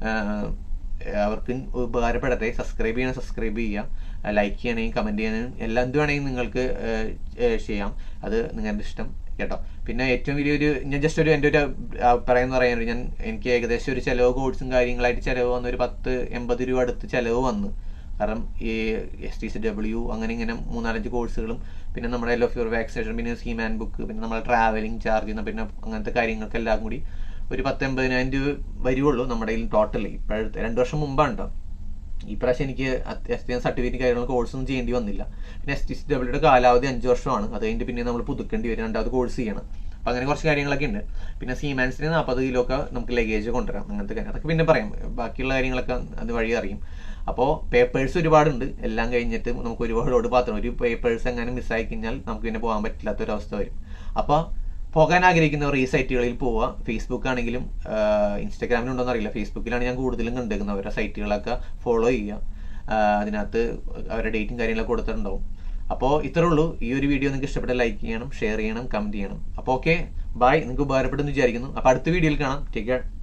അവർക്ക് ഉപകാരപ്പെടട്ടെ സബ്സ്ക്രൈബ് ചെയ്യണം സബ്സ്ക്രൈബ് ചെയ്യുക ലൈക്ക് ചെയ്യണമെങ്കിൽ കമൻറ്റ് ചെയ്യാനും എല്ലാം എന്ത് വേണമെങ്കിൽ നിങ്ങൾക്ക് ചെയ്യാം അത് നിങ്ങളുടെ ഇഷ്ടം കേട്ടോ പിന്നെ ഏറ്റവും വലിയൊരു ഞാൻ ജസ്റ്റ് ഒരു എൻ്റെ ഒരു അഭിപ്രായം എന്ന് പറയാൻ ഞാൻ എനിക്ക് ഏകദേശം ഒരു ചിലവ് കോഴ്സും കാര്യങ്ങളായിട്ട് ചിലവ് വന്ന് ഒരു പത്ത് എൺപത് രൂപ അടുത്ത് ചിലവ് വന്നു കാരണം ഈ എസ് ടി സി ഡബ്ല്യു അങ്ങനെ ഇങ്ങനെ മൂന്നാലഞ്ച് കോഴ്സുകളും പിന്നെ നമ്മുടെ എൽ ഓഫ് യുവർ വാക്സിനേഷൻ പിന്നെ സീമാൻ ബുക്ക് പിന്നെ നമ്മുടെ ട്രാവലിംഗ് ചാർജ് പിന്നെ അങ്ങനത്തെ കാര്യങ്ങൾക്കെല്ലാം കൂടി ഒരു പത്ത് എൺപതിനായിരം രൂപ വരുവുള്ളൂ നമ്മുടെ കയ്യിൽ ടോട്ടൽ ഇപ്പോഴത്തെ രണ്ട് വർഷം മുമ്പാണ് കേട്ടോ ഈ പ്രാവശ്യം എനിക്ക് എസ് ടി എം സർട്ടിഫിക്കറ്റ് കാര്യങ്ങൾ കോഴ്സൊന്നും ചെയ്യേണ്ടി വന്നില്ല പിന്നെ എസ് ടി സി ഡബ്ല്യൂയുടെ കാലാവധി അഞ്ച് വർഷമാണ് അത് കഴിഞ്ഞിട്ട് പിന്നെ നമ്മൾ പുതുക്കേണ്ടി വരും രണ്ടാമത് കോഴ്സ് ചെയ്യണം അപ്പം അങ്ങനെ കുറച്ച് കാര്യങ്ങളൊക്കെ ഉണ്ട് പിന്നെ സീമാൻസിന് നാൽപ്പത് കിലോ ഒക്കെ നമുക്ക് ലഗേജ് കൊണ്ടുവരാം അങ്ങനത്തെ കാര്യം അതൊക്കെ പിന്നെ പറയാം ബാക്കിയുള്ള കാര്യങ്ങളൊക്കെ അത് വഴി അറിയും അപ്പോൾ പേപ്പേഴ്സ് ഒരുപാടുണ്ട് എല്ലാം കഴിഞ്ഞിട്ട് നമുക്ക് ഒരുപാട് ലോഡ് പാത്രം ഒരു പേപ്പേഴ്സ് എങ്ങനെ മിസ്സായി കഴിഞ്ഞാൽ നമുക്ക് പിന്നെ പോകാൻ പറ്റില്ലാത്ത ഒരു അവസ്ഥ വരും അപ്പോൾ പോകാൻ ആഗ്രഹിക്കുന്നവർ ഈ സൈറ്റുകളിൽ പോവുക ഫേസ്ബുക്ക് ആണെങ്കിലും ഇൻസ്റ്റാഗ്രാമിലുണ്ടോന്ന് അറിയില്ല ഫേസ്ബുക്കിലാണ് ഞാൻ കൂടുതലും കണ്ടേക്കുന്നത് അവരുടെ സൈറ്റുകളൊക്കെ ഫോളോ ചെയ്യുക അതിനകത്ത് അവരുടെ ഡേറ്റും കാര്യങ്ങളൊക്കെ കൊടുത്തിട്ടുണ്ടാവും അപ്പോൾ ഇത്രേ ഉള്ളൂ ഈ ഒരു വീഡിയോ നിങ്ങൾക്ക് ഇഷ്ടപ്പെട്ട ലൈക്ക് ചെയ്യണം ഷെയർ ചെയ്യണം കമൻറ്റ് ചെയ്യണം അപ്പോൾ ഓക്കെ ബൈ നിങ്ങൾക്ക് ഉപകാരപ്പെടുന്നു വിചാരിക്കുന്നു അപ്പോൾ അടുത്ത വീഡിയോയിൽ കാണാം ടേക്ക് കെയർ